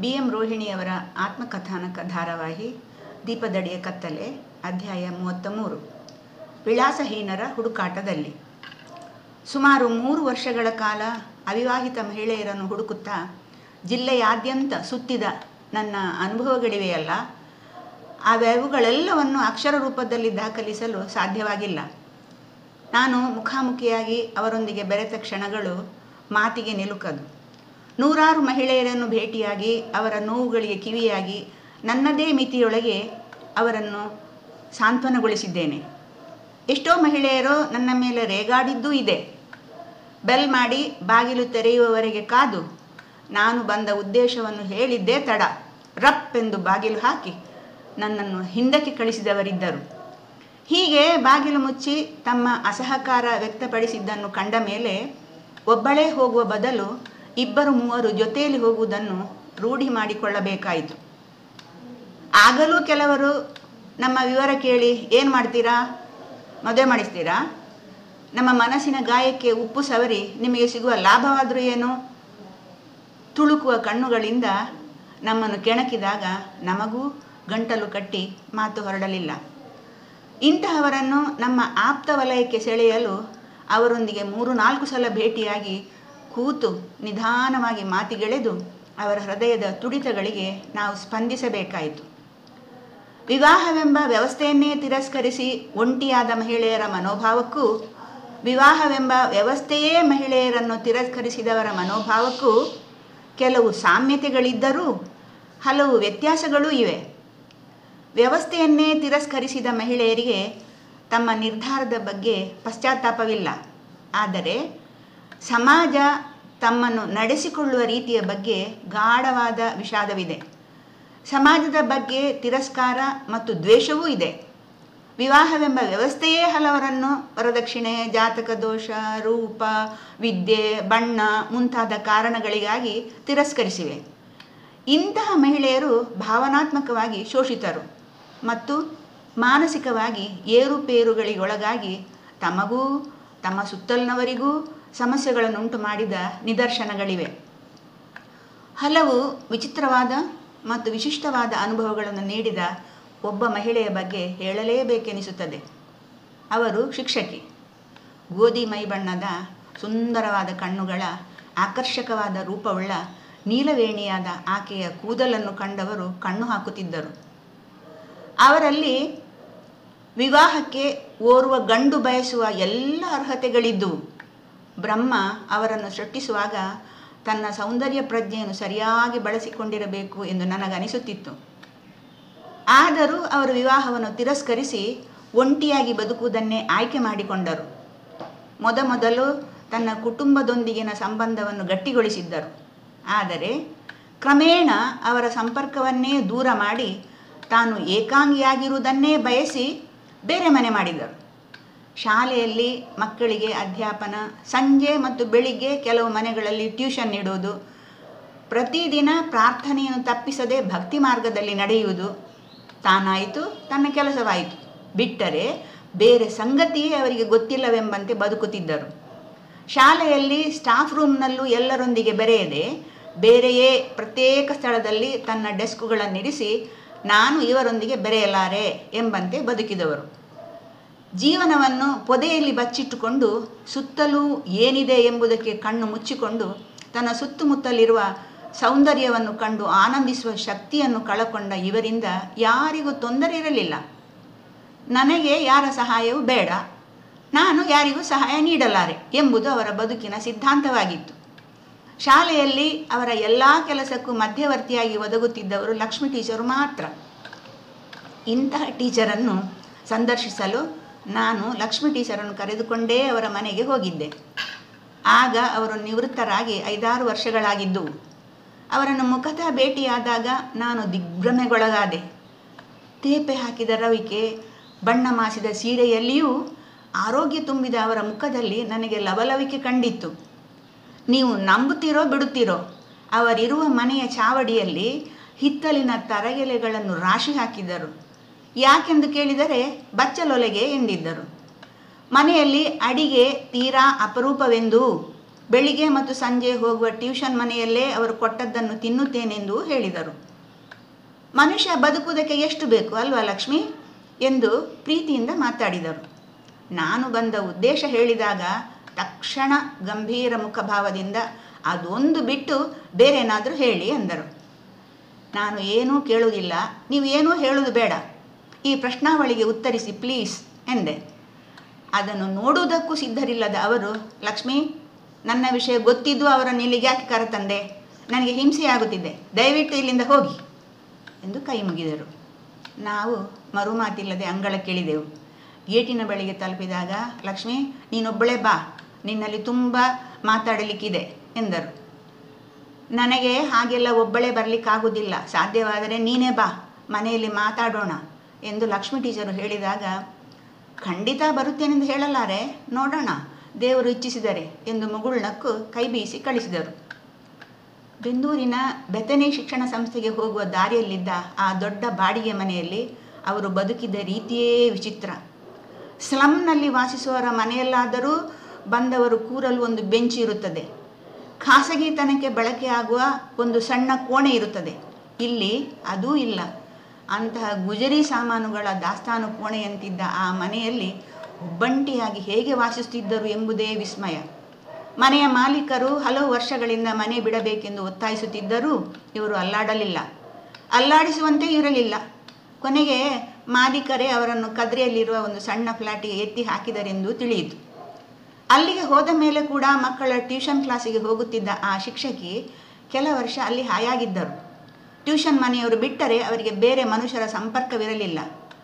B M ರೋಹಿಣಿಯವರ ಆತ್ಮಕಥಾನಕ ಧಾರಾವಾಹಿ ದೀಪದಡಿಯ ಕತ್ತಲೆ ಅಧ್ಯಾಯ ಮೂವತ್ತ ಮೂರು ವಿಳಾಸಹೀನರ ಹುಡುಕಾಟದಲ್ಲಿ ಸುಮಾರು ಮೂರು ವರ್ಷಗಳ ಕಾಲ ಅವಿವಾಹಿತ ಮಹಿಳೆಯರನ್ನು ಹುಡುಕುತ್ತಾ ಜಿಲ್ಲೆಯಾದ್ಯಂತ ಸುತ್ತಿದ ನನ್ನ ಅನುಭವಗಳಿವೆಯಲ್ಲ ಅವೆವುಗಳೆಲ್ಲವನ್ನು ಅಕ್ಷರ ರೂಪದಲ್ಲಿ ದಾಖಲಿಸಲು ಸಾಧ್ಯವಾಗಿಲ್ಲ ನಾನು ಮುಖಾಮುಖಿಯಾಗಿ ಅವರೊಂದಿಗೆ ಬೆರೆತ ಕ್ಷಣಗಳು ಮಾತಿಗೆ ನಿಲುಕದು ನೂರಾರು ಮಹಿಳೆಯರನ್ನು ಭೇಟಿಯಾಗಿ ಅವರ ನೋವುಗಳಿಗೆ ಕಿವಿಯಾಗಿ ನನ್ನದೇ ಮಿತಿಯೊಳಗೆ ಅವರನ್ನು ಸಾಂತ್ವನಗೊಳಿಸಿದ್ದೇನೆ ಎಷ್ಟೋ ಮಹಿಳೆಯರು ನನ್ನ ಮೇಲೆ ರೇಗಾಡಿದ್ದೂ ಇದೆ ಬೆಲ್ ಮಾಡಿ ಬಾಗಿಲು ತೆರೆಯುವವರೆಗೆ ಕಾದು ನಾನು ಬಂದ ಉದ್ದೇಶವನ್ನು ಹೇಳಿದ್ದೇ ತಡ ರಪ್ ಎಂದು ಬಾಗಿಲು ಹಾಕಿ ನನ್ನನ್ನು ಹಿಂದಕ್ಕೆ ಕಳಿಸಿದವರಿದ್ದರು ಹೀಗೆ ಬಾಗಿಲು ಮುಚ್ಚಿ ತಮ್ಮ ಅಸಹಕಾರ ವ್ಯಕ್ತಪಡಿಸಿದ್ದನ್ನು ಕಂಡ ಮೇಲೆ ಒಬ್ಬಳೇ ಹೋಗುವ ಬದಲು ಇಬ್ಬರು ಮೂವರು ಜೊತೆಯಲ್ಲಿ ಹೋಗುವುದನ್ನು ರೂಢಿ ಮಾಡಿಕೊಳ್ಳಬೇಕಾಯಿತು ಆಗಲೂ ಕೆಲವರು ನಮ್ಮ ವಿವರ ಕೇಳಿ ಏನು ಮಾಡ್ತೀರಾ ಮದುವೆ ಮಾಡಿಸ್ತೀರಾ ನಮ್ಮ ಮನಸ್ಸಿನ ಗಾಯಕ್ಕೆ ಉಪ್ಪು ಸವರಿ ನಿಮಗೆ ಸಿಗುವ ಲಾಭವಾದರೂ ಏನು ತುಳುಕುವ ಕಣ್ಣುಗಳಿಂದ ನಮ್ಮನ್ನು ಕೆಣಕಿದಾಗ ನಮಗೂ ಗಂಟಲು ಕಟ್ಟಿ ಮಾತು ಹೊರಡಲಿಲ್ಲ ಇಂತಹವರನ್ನು ನಮ್ಮ ಆಪ್ತ ವಲಯಕ್ಕೆ ಸೆಳೆಯಲು ಅವರೊಂದಿಗೆ ಮೂರು ನಾಲ್ಕು ಸಲ ಭೇಟಿಯಾಗಿ ಕೂತು ನಿಧಾನವಾಗಿ ಮಾತಿಗೆಳೆದು ಅವರ ಹೃದಯದ ತುಡಿತಗಳಿಗೆ ನಾವು ಸ್ಪಂದಿಸಬೇಕಾಯಿತು ವಿವಾಹವೆಂಬ ವ್ಯವಸ್ಥೆಯನ್ನೇ ತಿರಸ್ಕರಿಸಿ ಒಂಟಿಯಾದ ಮಹಿಳೆಯರ ಮನೋಭಾವಕ್ಕೂ ವಿವಾಹವೆಂಬ ವ್ಯವಸ್ಥೆಯೇ ಮಹಿಳೆಯರನ್ನು ತಿರಸ್ಕರಿಸಿದವರ ಮನೋಭಾವಕ್ಕೂ ಕೆಲವು ಸಾಮ್ಯತೆಗಳಿದ್ದರೂ ಹಲವು ವ್ಯತ್ಯಾಸಗಳೂ ಇವೆ ವ್ಯವಸ್ಥೆಯನ್ನೇ ತಿರಸ್ಕರಿಸಿದ ಮಹಿಳೆಯರಿಗೆ ತಮ್ಮ ನಿರ್ಧಾರದ ಬಗ್ಗೆ ಪಶ್ಚಾತ್ತಾಪವಿಲ್ಲ ಆದರೆ ಸಮಾಜ ತಮ್ಮನ್ನು ನಡೆಸಿಕೊಳ್ಳುವ ರೀತಿಯ ಬಗ್ಗೆ ಗಾಢವಾದ ವಿಷಾದವಿದೆ ಸಮಾಜದ ಬಗ್ಗೆ ತಿರಸ್ಕಾರ ಮತ್ತು ದ್ವೇಷವೂ ಇದೆ ವಿವಾಹವೆಂಬ ವ್ಯವಸ್ಥೆಯೇ ಹಲವರನ್ನು ವರದಕ್ಷಿಣೆ ಜಾತಕ ದೋಷ ರೂಪ ವಿದ್ಯೆ ಬಣ್ಣ ಮುಂತಾದ ಕಾರಣಗಳಿಗಾಗಿ ತಿರಸ್ಕರಿಸಿವೆ ಇಂತಹ ಮಹಿಳೆಯರು ಭಾವನಾತ್ಮಕವಾಗಿ ಶೋಷಿತರು ಮತ್ತು ಮಾನಸಿಕವಾಗಿ ಏರುಪೇರುಗಳಿಗೊಳಗಾಗಿ ತಮಗೂ ತಮ್ಮ ಸುತ್ತಲಿನವರಿಗೂ ಸಮಸ್ಯೆಗಳನ್ನುಂಟು ಮಾಡಿದ ನಿದರ್ಶನಗಳಿವೆ ಹಲವು ವಿಚಿತ್ರವಾದ ಮತ್ತು ವಿಶಿಷ್ಟವಾದ ಅನುಭವಗಳನ್ನು ನೀಡಿದ ಒಬ್ಬ ಮಹಿಳೆಯ ಬಗ್ಗೆ ಹೇಳಲೇಬೇಕೆನಿಸುತ್ತದೆ ಅವರು ಶಿಕ್ಷಕಿ ಗೋಧಿ ಮೈ ಬಣ್ಣದ ಸುಂದರವಾದ ಕಣ್ಣುಗಳ ಆಕರ್ಷಕವಾದ ರೂಪವುಳ್ಳ ನೀಲವೇಣಿಯಾದ ಆಕೆಯ ಕೂದಲನ್ನು ಕಂಡವರು ಕಣ್ಣು ಹಾಕುತ್ತಿದ್ದರು ಅವರಲ್ಲಿ ವಿವಾಹಕ್ಕೆ ಓರ್ವ ಗಂಡು ಬಯಸುವ ಎಲ್ಲ ಅರ್ಹತೆಗಳಿದ್ದವು ಬ್ರಹ್ಮ ಅವರನ್ನು ಸೃಷ್ಟಿಸುವಾಗ ತನ್ನ ಸೌಂದರ್ಯ ಪ್ರಜ್ಞೆಯನ್ನು ಸರಿಯಾಗಿ ಬಳಸಿಕೊಂಡಿರಬೇಕು ಎಂದು ನನಗನಿಸುತ್ತಿತ್ತು ಆದರೂ ಅವರು ವಿವಾಹವನ್ನು ತಿರಸ್ಕರಿಸಿ ಒಂಟಿಯಾಗಿ ಬದುಕುವುದನ್ನೇ ಆಯ್ಕೆ ಮಾಡಿಕೊಂಡರು ಮೊದಮೊದಲು ತನ್ನ ಕುಟುಂಬದೊಂದಿಗಿನ ಸಂಬಂಧವನ್ನು ಗಟ್ಟಿಗೊಳಿಸಿದ್ದರು ಆದರೆ ಕ್ರಮೇಣ ಅವರ ಸಂಪರ್ಕವನ್ನೇ ದೂರ ಮಾಡಿ ತಾನು ಏಕಾಂಗಿಯಾಗಿರುವುದನ್ನೇ ಬಯಸಿ ಬೇರೆ ಮನೆ ಮಾಡಿದರು ಶಾಲೆಯಲ್ಲಿ ಮಕ್ಕಳಿಗೆ ಅಧ್ಯಾಪನ ಸಂಜೆ ಮತ್ತು ಬೆಳಿಗ್ಗೆ ಕೆಲವು ಮನೆಗಳಲ್ಲಿ ಟ್ಯೂಷನ್ ನೀಡುವುದು ಪ್ರತಿದಿನ ಪ್ರಾರ್ಥನೆಯನ್ನು ತಪ್ಪಿಸದೆ ಭಕ್ತಿ ಮಾರ್ಗದಲ್ಲಿ ನಡೆಯುವುದು ತಾನಾಯಿತು ತನ್ನ ಕೆಲಸವಾಯಿತು ಬಿಟ್ಟರೆ ಬೇರೆ ಸಂಗತಿಯೇ ಅವರಿಗೆ ಗೊತ್ತಿಲ್ಲವೆಂಬಂತೆ ಬದುಕುತ್ತಿದ್ದರು ಶಾಲೆಯಲ್ಲಿ ಸ್ಟಾಫ್ ರೂಮ್ನಲ್ಲೂ ಎಲ್ಲರೊಂದಿಗೆ ಬೆರೆಯದೆ ಬೇರೆಯೇ ಪ್ರತ್ಯೇಕ ಸ್ಥಳದಲ್ಲಿ ತನ್ನ ಡೆಸ್ಕುಗಳನ್ನಿರಿಸಿ ನಾನು ಇವರೊಂದಿಗೆ ಬೆರೆಯಲಾರೆ ಎಂಬಂತೆ ಬದುಕಿದವರು ಜೀವನವನ್ನು ಪೊದೆಯಲ್ಲಿ ಬಚ್ಚಿಟ್ಟುಕೊಂಡು ಸುತ್ತಲೂ ಏನಿದೆ ಎಂಬುದಕ್ಕೆ ಕಣ್ಣು ಮುಚ್ಚಿಕೊಂಡು ತನ್ನ ಸುತ್ತಮುತ್ತಲಿರುವ ಸೌಂದರ್ಯವನ್ನು ಕಂಡು ಆನಂದಿಸುವ ಶಕ್ತಿಯನ್ನು ಕಳಕೊಂಡ ಇವರಿಂದ ಯಾರಿಗೂ ತೊಂದರೆ ಇರಲಿಲ್ಲ ನನಗೆ ಯಾರ ಸಹಾಯವೂ ಬೇಡ ನಾನು ಯಾರಿಗೂ ಸಹಾಯ ನೀಡಲಾರೆ ಎಂಬುದು ಅವರ ಬದುಕಿನ ಸಿದ್ಧಾಂತವಾಗಿತ್ತು ಶಾಲೆಯಲ್ಲಿ ಅವರ ಎಲ್ಲ ಕೆಲಸಕ್ಕೂ ಮಧ್ಯವರ್ತಿಯಾಗಿ ಒದಗುತ್ತಿದ್ದವರು ಲಕ್ಷ್ಮಿ ಟೀಚರು ಮಾತ್ರ ಇಂತಹ ಟೀಚರನ್ನು ಸಂದರ್ಶಿಸಲು ನಾನು ಲಕ್ಷ್ಮಿ ಟೀಚರನ್ನು ಕರೆದುಕೊಂಡೇ ಅವರ ಮನೆಗೆ ಹೋಗಿದ್ದೆ ಆಗ ಅವರು ನಿವೃತ್ತರಾಗಿ ಐದಾರು ವರ್ಷಗಳಾಗಿದ್ದವು ಅವರನ್ನು ಮುಖತಃ ಭೇಟಿಯಾದಾಗ ನಾನು ದಿಗ್ಭ್ರಮೆಗೊಳಗಾದೆ ತೇಪೆ ಹಾಕಿದ ರವಿಕೆ ಬಣ್ಣ ಮಾಸಿದ ಸೀರೆಯಲ್ಲಿಯೂ ಆರೋಗ್ಯ ತುಂಬಿದ ಅವರ ಮುಖದಲ್ಲಿ ನನಗೆ ಲವಲವಿಕೆ ಕಂಡಿತ್ತು ನೀವು ನಂಬುತ್ತೀರೋ ಬಿಡುತ್ತೀರೋ ಅವರಿರುವ ಮನೆಯ ಚಾವಡಿಯಲ್ಲಿ ಹಿತ್ತಲಿನ ತರಗೆಲೆಗಳನ್ನು ರಾಶಿ ಹಾಕಿದ್ದರು ಯಾಕೆಂದು ಕೇಳಿದರೆ ಬಚ್ಚಲೊಲೆಗೆ ಎಂದಿದ್ದರು ಮನೆಯಲ್ಲಿ ಅಡಿಗೆ ತೀರಾ ಅಪರೂಪವೆಂದು ಬೆಳಿಗ್ಗೆ ಮತ್ತು ಸಂಜೆ ಹೋಗುವ ಟ್ಯೂಷನ್ ಮನೆಯಲ್ಲೇ ಅವರು ಕೊಟ್ಟದ್ದನ್ನು ತಿನ್ನುತ್ತೇನೆಂದು ಹೇಳಿದರು ಮನುಷ್ಯ ಬದುಕುವುದಕ್ಕೆ ಎಷ್ಟು ಬೇಕು ಅಲ್ವಾ ಲಕ್ಷ್ಮಿ ಎಂದು ಪ್ರೀತಿಯಿಂದ ಮಾತಾಡಿದರು ನಾನು ಬಂದ ಉದ್ದೇಶ ಹೇಳಿದಾಗ ತಕ್ಷಣ ಗಂಭೀರ ಮುಖಭಾವದಿಂದ ಅದೊಂದು ಬಿಟ್ಟು ಬೇರೇನಾದರೂ ಹೇಳಿ ಎಂದರು ನಾನು ಏನೂ ಕೇಳುವುದಿಲ್ಲ ನೀವು ಏನೂ ಹೇಳುವುದು ಬೇಡ ಈ ಪ್ರಶ್ನಾವಳಿಗೆ ಉತ್ತರಿಸಿ ಪ್ಲೀಸ್ ಎಂದೆ ಅದನ್ನು ನೋಡುವುದಕ್ಕೂ ಸಿದ್ಧರಿಲ್ಲದ ಅವರು ಲಕ್ಷ್ಮಿ ನನ್ನ ವಿಷಯ ಗೊತ್ತಿದ್ದು ಅವರನ್ನು ಇಲ್ಲಿಗೆ ಯಾಕೆ ಕರೆತಂದೆ ನನಗೆ ಹಿಂಸೆಯಾಗುತ್ತಿದೆ ದಯವಿಟ್ಟು ಇಲ್ಲಿಂದ ಹೋಗಿ ಎಂದು ಕೈ ಮುಗಿದರು ನಾವು ಮರುಮಾತಿಲ್ಲದೆ ಅಂಗಳಕ್ಕಿಳಿದೆವು ಗೇಟಿನ ಬಳಿಗೆ ತಲುಪಿದಾಗ ಲಕ್ಷ್ಮಿ ನೀನೊಬ್ಬಳೇ ಬಾ ನಿನ್ನಲ್ಲಿ ತುಂಬ ಮಾತಾಡಲಿಕ್ಕಿದೆ ಎಂದರು ನನಗೆ ಹಾಗೆಲ್ಲ ಒಬ್ಬಳೇ ಬರಲಿಕ್ಕಾಗೋದಿಲ್ಲ ಸಾಧ್ಯವಾದರೆ ನೀನೇ ಬಾ ಮನೆಯಲ್ಲಿ ಮಾತಾಡೋಣ ಎಂದು ಲಕ್ಷ್ಮಿ ಟೀಚರು ಹೇಳಿದಾಗ ಖಂಡಿತ ಬರುತ್ತೇನೆಂದು ಹೇಳಲಾರೆ ನೋಡೋಣ ದೇವರು ಇಚ್ಛಿಸಿದರೆ ಎಂದು ಮುಗುಳ್ನಕ್ಕು ಕೈ ಬೀಸಿ ಕಳಿಸಿದರು ಬೆಂದೂರಿನ ಬೆತನೆ ಶಿಕ್ಷಣ ಸಂಸ್ಥೆಗೆ ಹೋಗುವ ದಾರಿಯಲ್ಲಿದ್ದ ಆ ದೊಡ್ಡ ಬಾಡಿಗೆ ಮನೆಯಲ್ಲಿ ಅವರು ಬದುಕಿದ ರೀತಿಯೇ ವಿಚಿತ್ರ ಸ್ಲಮ್ನಲ್ಲಿ ವಾಸಿಸುವವರ ಮನೆಯಲ್ಲಾದರೂ ಬಂದವರು ಕೂರಲು ಒಂದು ಬೆಂಚ್ ಇರುತ್ತದೆ ಖಾಸಗಿತನಕ್ಕೆ ಬಳಕೆಯಾಗುವ ಒಂದು ಸಣ್ಣ ಕೋಣೆ ಇರುತ್ತದೆ ಇಲ್ಲಿ ಅದೂ ಇಲ್ಲ ಅಂತಹ ಗುಜರಿ ಸಾಮಾನುಗಳ ದಾಸ್ತಾನು ಕೋಣೆಯಂತಿದ್ದ ಆ ಮನೆಯಲ್ಲಿ ಒಬ್ಬಂಟಿಯಾಗಿ ಹೇಗೆ ವಾಸಿಸುತ್ತಿದ್ದರು ಎಂಬುದೇ ವಿಸ್ಮಯ ಮನೆಯ ಮಾಲೀಕರು ಹಲವು ವರ್ಷಗಳಿಂದ ಮನೆ ಬಿಡಬೇಕೆಂದು ಒತ್ತಾಯಿಸುತ್ತಿದ್ದರೂ ಇವರು ಅಲ್ಲಾಡಲಿಲ್ಲ ಅಲ್ಲಾಡಿಸುವಂತೆ ಇರಲಿಲ್ಲ ಕೊನೆಗೆ ಮಾಲೀಕರೇ ಅವರನ್ನು ಕದ್ರಿಯಲ್ಲಿರುವ ಒಂದು ಸಣ್ಣ ಫ್ಲ್ಯಾಟಿಗೆ ಎತ್ತಿ ಹಾಕಿದರೆಂದು ತಿಳಿಯಿತು ಅಲ್ಲಿಗೆ ಹೋದ ಮೇಲೆ ಕೂಡ ಮಕ್ಕಳ ಟ್ಯೂಷನ್ ಕ್ಲಾಸಿಗೆ ಹೋಗುತ್ತಿದ್ದ ಆ ಶಿಕ್ಷಕಿ ಕೆಲ ವರ್ಷ ಅಲ್ಲಿ ಹಾಯಾಗಿದ್ದರು ಟ್ಯೂಷನ್ ಮನೆಯವರು ಬಿಟ್ಟರೆ ಅವರಿಗೆ ಬೇರೆ ಮನುಷ್ಯರ ಸಂಪರ್ಕವಿರಲಿಲ್ಲ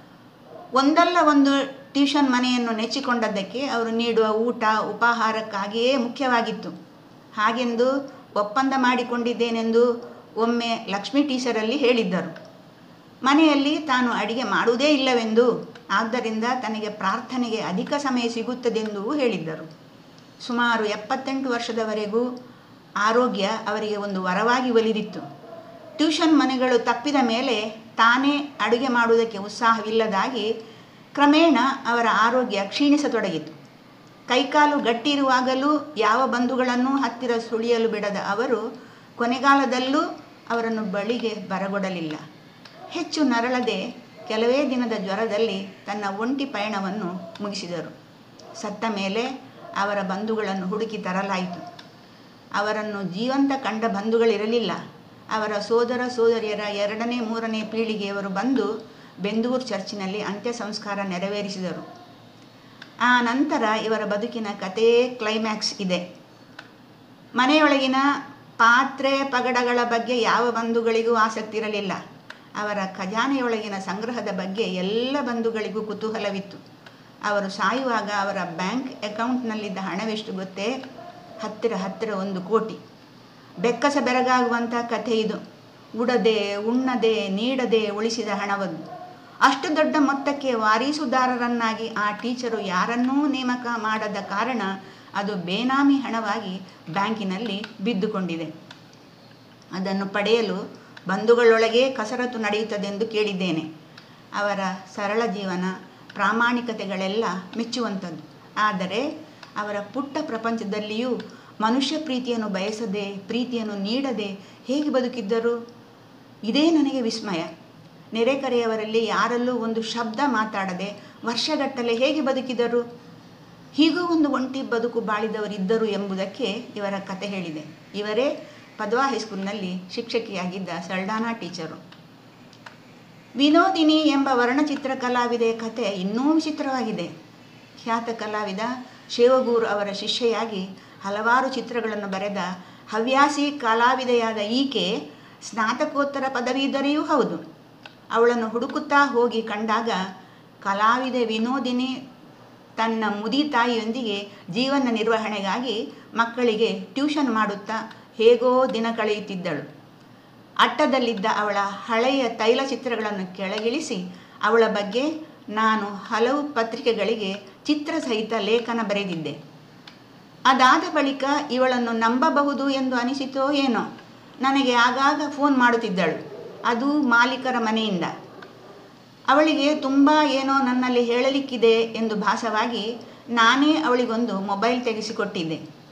ಒಂದಲ್ಲ ಒಂದು ಟ್ಯೂಷನ್ ಮನೆಯನ್ನು ನೆಚ್ಚಿಕೊಂಡದ್ದಕ್ಕೆ ಅವರು ನೀಡುವ ಊಟ ಉಪಾಹಾರಕ್ಕಾಗಿಯೇ ಮುಖ್ಯವಾಗಿತ್ತು ಹಾಗೆಂದು ಒಪ್ಪಂದ ಮಾಡಿಕೊಂಡಿದ್ದೇನೆಂದು ಒಮ್ಮೆ ಲಕ್ಷ್ಮೀ ಟೀಚರಲ್ಲಿ ಹೇಳಿದ್ದರು ಮನೆಯಲ್ಲಿ ತಾನು ಅಡಿಗೆ ಮಾಡುವುದೇ ಇಲ್ಲವೆಂದು ಆದ್ದರಿಂದ ತನಗೆ ಪ್ರಾರ್ಥನೆಗೆ ಅಧಿಕ ಸಮಯ ಸಿಗುತ್ತದೆಂದು ಹೇಳಿದ್ದರು ಸುಮಾರು ಎಪ್ಪತ್ತೆಂಟು ವರ್ಷದವರೆಗೂ ಆರೋಗ್ಯ ಅವರಿಗೆ ಒಂದು ವರವಾಗಿ ಒಲಿದಿತ್ತು ಟ್ಯೂಷನ್ ಮನೆಗಳು ತಪ್ಪಿದ ಮೇಲೆ ತಾನೇ ಅಡುಗೆ ಮಾಡುವುದಕ್ಕೆ ಉತ್ಸಾಹವಿಲ್ಲದಾಗಿ ಕ್ರಮೇಣ ಅವರ ಆರೋಗ್ಯ ಕ್ಷೀಣಿಸತೊಡಗಿತು ಕೈಕಾಲು ಗಟ್ಟಿ ಇರುವಾಗಲೂ ಯಾವ ಬಂಧುಗಳನ್ನೂ ಹತ್ತಿರ ಸುಳಿಯಲು ಬಿಡದ ಅವರು ಕೊನೆಗಾಲದಲ್ಲೂ ಅವರನ್ನು ಬಳಿಗೆ ಬರಗೊಡಲಿಲ್ಲ ಹೆಚ್ಚು ನರಳದೆ ಕೆಲವೇ ದಿನದ ಜ್ವರದಲ್ಲಿ ತನ್ನ ಒಂಟಿ ಪಯಣವನ್ನು ಮುಗಿಸಿದರು ಸತ್ತ ಮೇಲೆ ಅವರ ಬಂಧುಗಳನ್ನು ಹುಡುಕಿ ತರಲಾಯಿತು ಅವರನ್ನು ಜೀವಂತ ಕಂಡ ಬಂಧುಗಳಿರಲಿಲ್ಲ ಅವರ ಸೋದರ ಸೋದರಿಯರ ಎರಡನೇ ಮೂರನೇ ಪೀಳಿಗೆಯವರು ಬಂದು ಬೆಂದೂರು ಚರ್ಚಿನಲ್ಲಿ ಅಂತ್ಯ ಸಂಸ್ಕಾರ ನೆರವೇರಿಸಿದರು ಆ ನಂತರ ಇವರ ಬದುಕಿನ ಕಥೆಯೇ ಕ್ಲೈಮ್ಯಾಕ್ಸ್ ಇದೆ ಮನೆಯೊಳಗಿನ ಪಾತ್ರೆ ಪಗಡಗಳ ಬಗ್ಗೆ ಯಾವ ಬಂಧುಗಳಿಗೂ ಆಸಕ್ತಿ ಇರಲಿಲ್ಲ ಅವರ ಖಜಾನೆಯೊಳಗಿನ ಸಂಗ್ರಹದ ಬಗ್ಗೆ ಎಲ್ಲ ಬಂಧುಗಳಿಗೂ ಕುತೂಹಲವಿತ್ತು ಅವರು ಸಾಯುವಾಗ ಅವರ ಬ್ಯಾಂಕ್ ಅಕೌಂಟ್ನಲ್ಲಿದ್ದ ಹಣವೆಷ್ಟು ಗೊತ್ತೇ ಹತ್ತಿರ ಹತ್ತಿರ ಒಂದು ಕೋಟಿ ಬೆಕ್ಕಸ ಬೆರಗಾಗುವಂಥ ಕಥೆ ಇದು ಉಡದೆ ಉಣ್ಣದೆ ನೀಡದೆ ಉಳಿಸಿದ ಹಣವನ್ನು ಅಷ್ಟು ದೊಡ್ಡ ಮೊತ್ತಕ್ಕೆ ವಾರೀಸುದಾರರನ್ನಾಗಿ ಆ ಟೀಚರು ಯಾರನ್ನೂ ನೇಮಕ ಮಾಡದ ಕಾರಣ ಅದು ಬೇನಾಮಿ ಹಣವಾಗಿ ಬ್ಯಾಂಕಿನಲ್ಲಿ ಬಿದ್ದುಕೊಂಡಿದೆ ಅದನ್ನು ಪಡೆಯಲು ಬಂಧುಗಳೊಳಗೆ ಕಸರತ್ತು ನಡೆಯುತ್ತದೆಂದು ಕೇಳಿದ್ದೇನೆ ಅವರ ಸರಳ ಜೀವನ ಪ್ರಾಮಾಣಿಕತೆಗಳೆಲ್ಲ ಮೆಚ್ಚುವಂಥದ್ದು ಆದರೆ ಅವರ ಪುಟ್ಟ ಪ್ರಪಂಚದಲ್ಲಿಯೂ ಮನುಷ್ಯ ಪ್ರೀತಿಯನ್ನು ಬಯಸದೆ ಪ್ರೀತಿಯನ್ನು ನೀಡದೆ ಹೇಗೆ ಬದುಕಿದ್ದರು ಇದೇ ನನಗೆ ವಿಸ್ಮಯ ನೆರೆಕರೆಯವರಲ್ಲಿ ಯಾರಲ್ಲೂ ಒಂದು ಶಬ್ದ ಮಾತಾಡದೆ ವರ್ಷಗಟ್ಟಲೆ ಹೇಗೆ ಬದುಕಿದರು ಹೀಗೂ ಒಂದು ಒಂಟಿ ಬದುಕು ಬಾಳಿದವರಿದ್ದರು ಎಂಬುದಕ್ಕೆ ಇವರ ಕತೆ ಹೇಳಿದೆ ಇವರೇ ಪದ್ವಾ ಹೈಸ್ಕೂಲ್ನಲ್ಲಿ ಶಿಕ್ಷಕಿಯಾಗಿದ್ದ ಸಲ್ಡಾನಾ ಟೀಚರು ವಿನೋದಿನಿ ಎಂಬ ವರ್ಣಚಿತ್ರ ಕಲಾವಿದೆಯ ಕತೆ ಇನ್ನೂ ವಿಚಿತ್ರವಾಗಿದೆ ಖ್ಯಾತ ಕಲಾವಿದ ಶಿವಗೂರು ಅವರ ಶಿಷ್ಯೆಯಾಗಿ ಹಲವಾರು ಚಿತ್ರಗಳನ್ನು ಬರೆದ ಹವ್ಯಾಸಿ ಕಲಾವಿದೆಯಾದ ಈಕೆ ಸ್ನಾತಕೋತ್ತರ ಪದವೀಧರೆಯೂ ಹೌದು ಅವಳನ್ನು ಹುಡುಕುತ್ತಾ ಹೋಗಿ ಕಂಡಾಗ ಕಲಾವಿದೆ ವಿನೋದಿನಿ ತನ್ನ ಮುದಿ ತಾಯಿಯೊಂದಿಗೆ ಜೀವನ ನಿರ್ವಹಣೆಗಾಗಿ ಮಕ್ಕಳಿಗೆ ಟ್ಯೂಷನ್ ಮಾಡುತ್ತಾ ಹೇಗೋ ದಿನ ಕಳೆಯುತ್ತಿದ್ದಳು ಅಟ್ಟದಲ್ಲಿದ್ದ ಅವಳ ಹಳೆಯ ತೈಲಚಿತ್ರಗಳನ್ನು ಕೆಳಗಿಳಿಸಿ ಅವಳ ಬಗ್ಗೆ ನಾನು ಹಲವು ಪತ್ರಿಕೆಗಳಿಗೆ ಚಿತ್ರ ಸಹಿತ ಲೇಖನ ಬರೆದಿದ್ದೆ ಅದಾದ ಬಳಿಕ ಇವಳನ್ನು ನಂಬಬಹುದು ಎಂದು ಅನಿಸಿತೋ ಏನೋ ನನಗೆ ಆಗಾಗ ಫೋನ್ ಮಾಡುತ್ತಿದ್ದಳು ಅದು ಮಾಲೀಕರ ಮನೆಯಿಂದ ಅವಳಿಗೆ ತುಂಬ ಏನೋ ನನ್ನಲ್ಲಿ ಹೇಳಲಿಕ್ಕಿದೆ ಎಂದು ಭಾಸವಾಗಿ ನಾನೇ ಅವಳಿಗೊಂದು ಮೊಬೈಲ್ ತೆಗೆಸಿಕೊಟ್ಟಿದ್ದೆ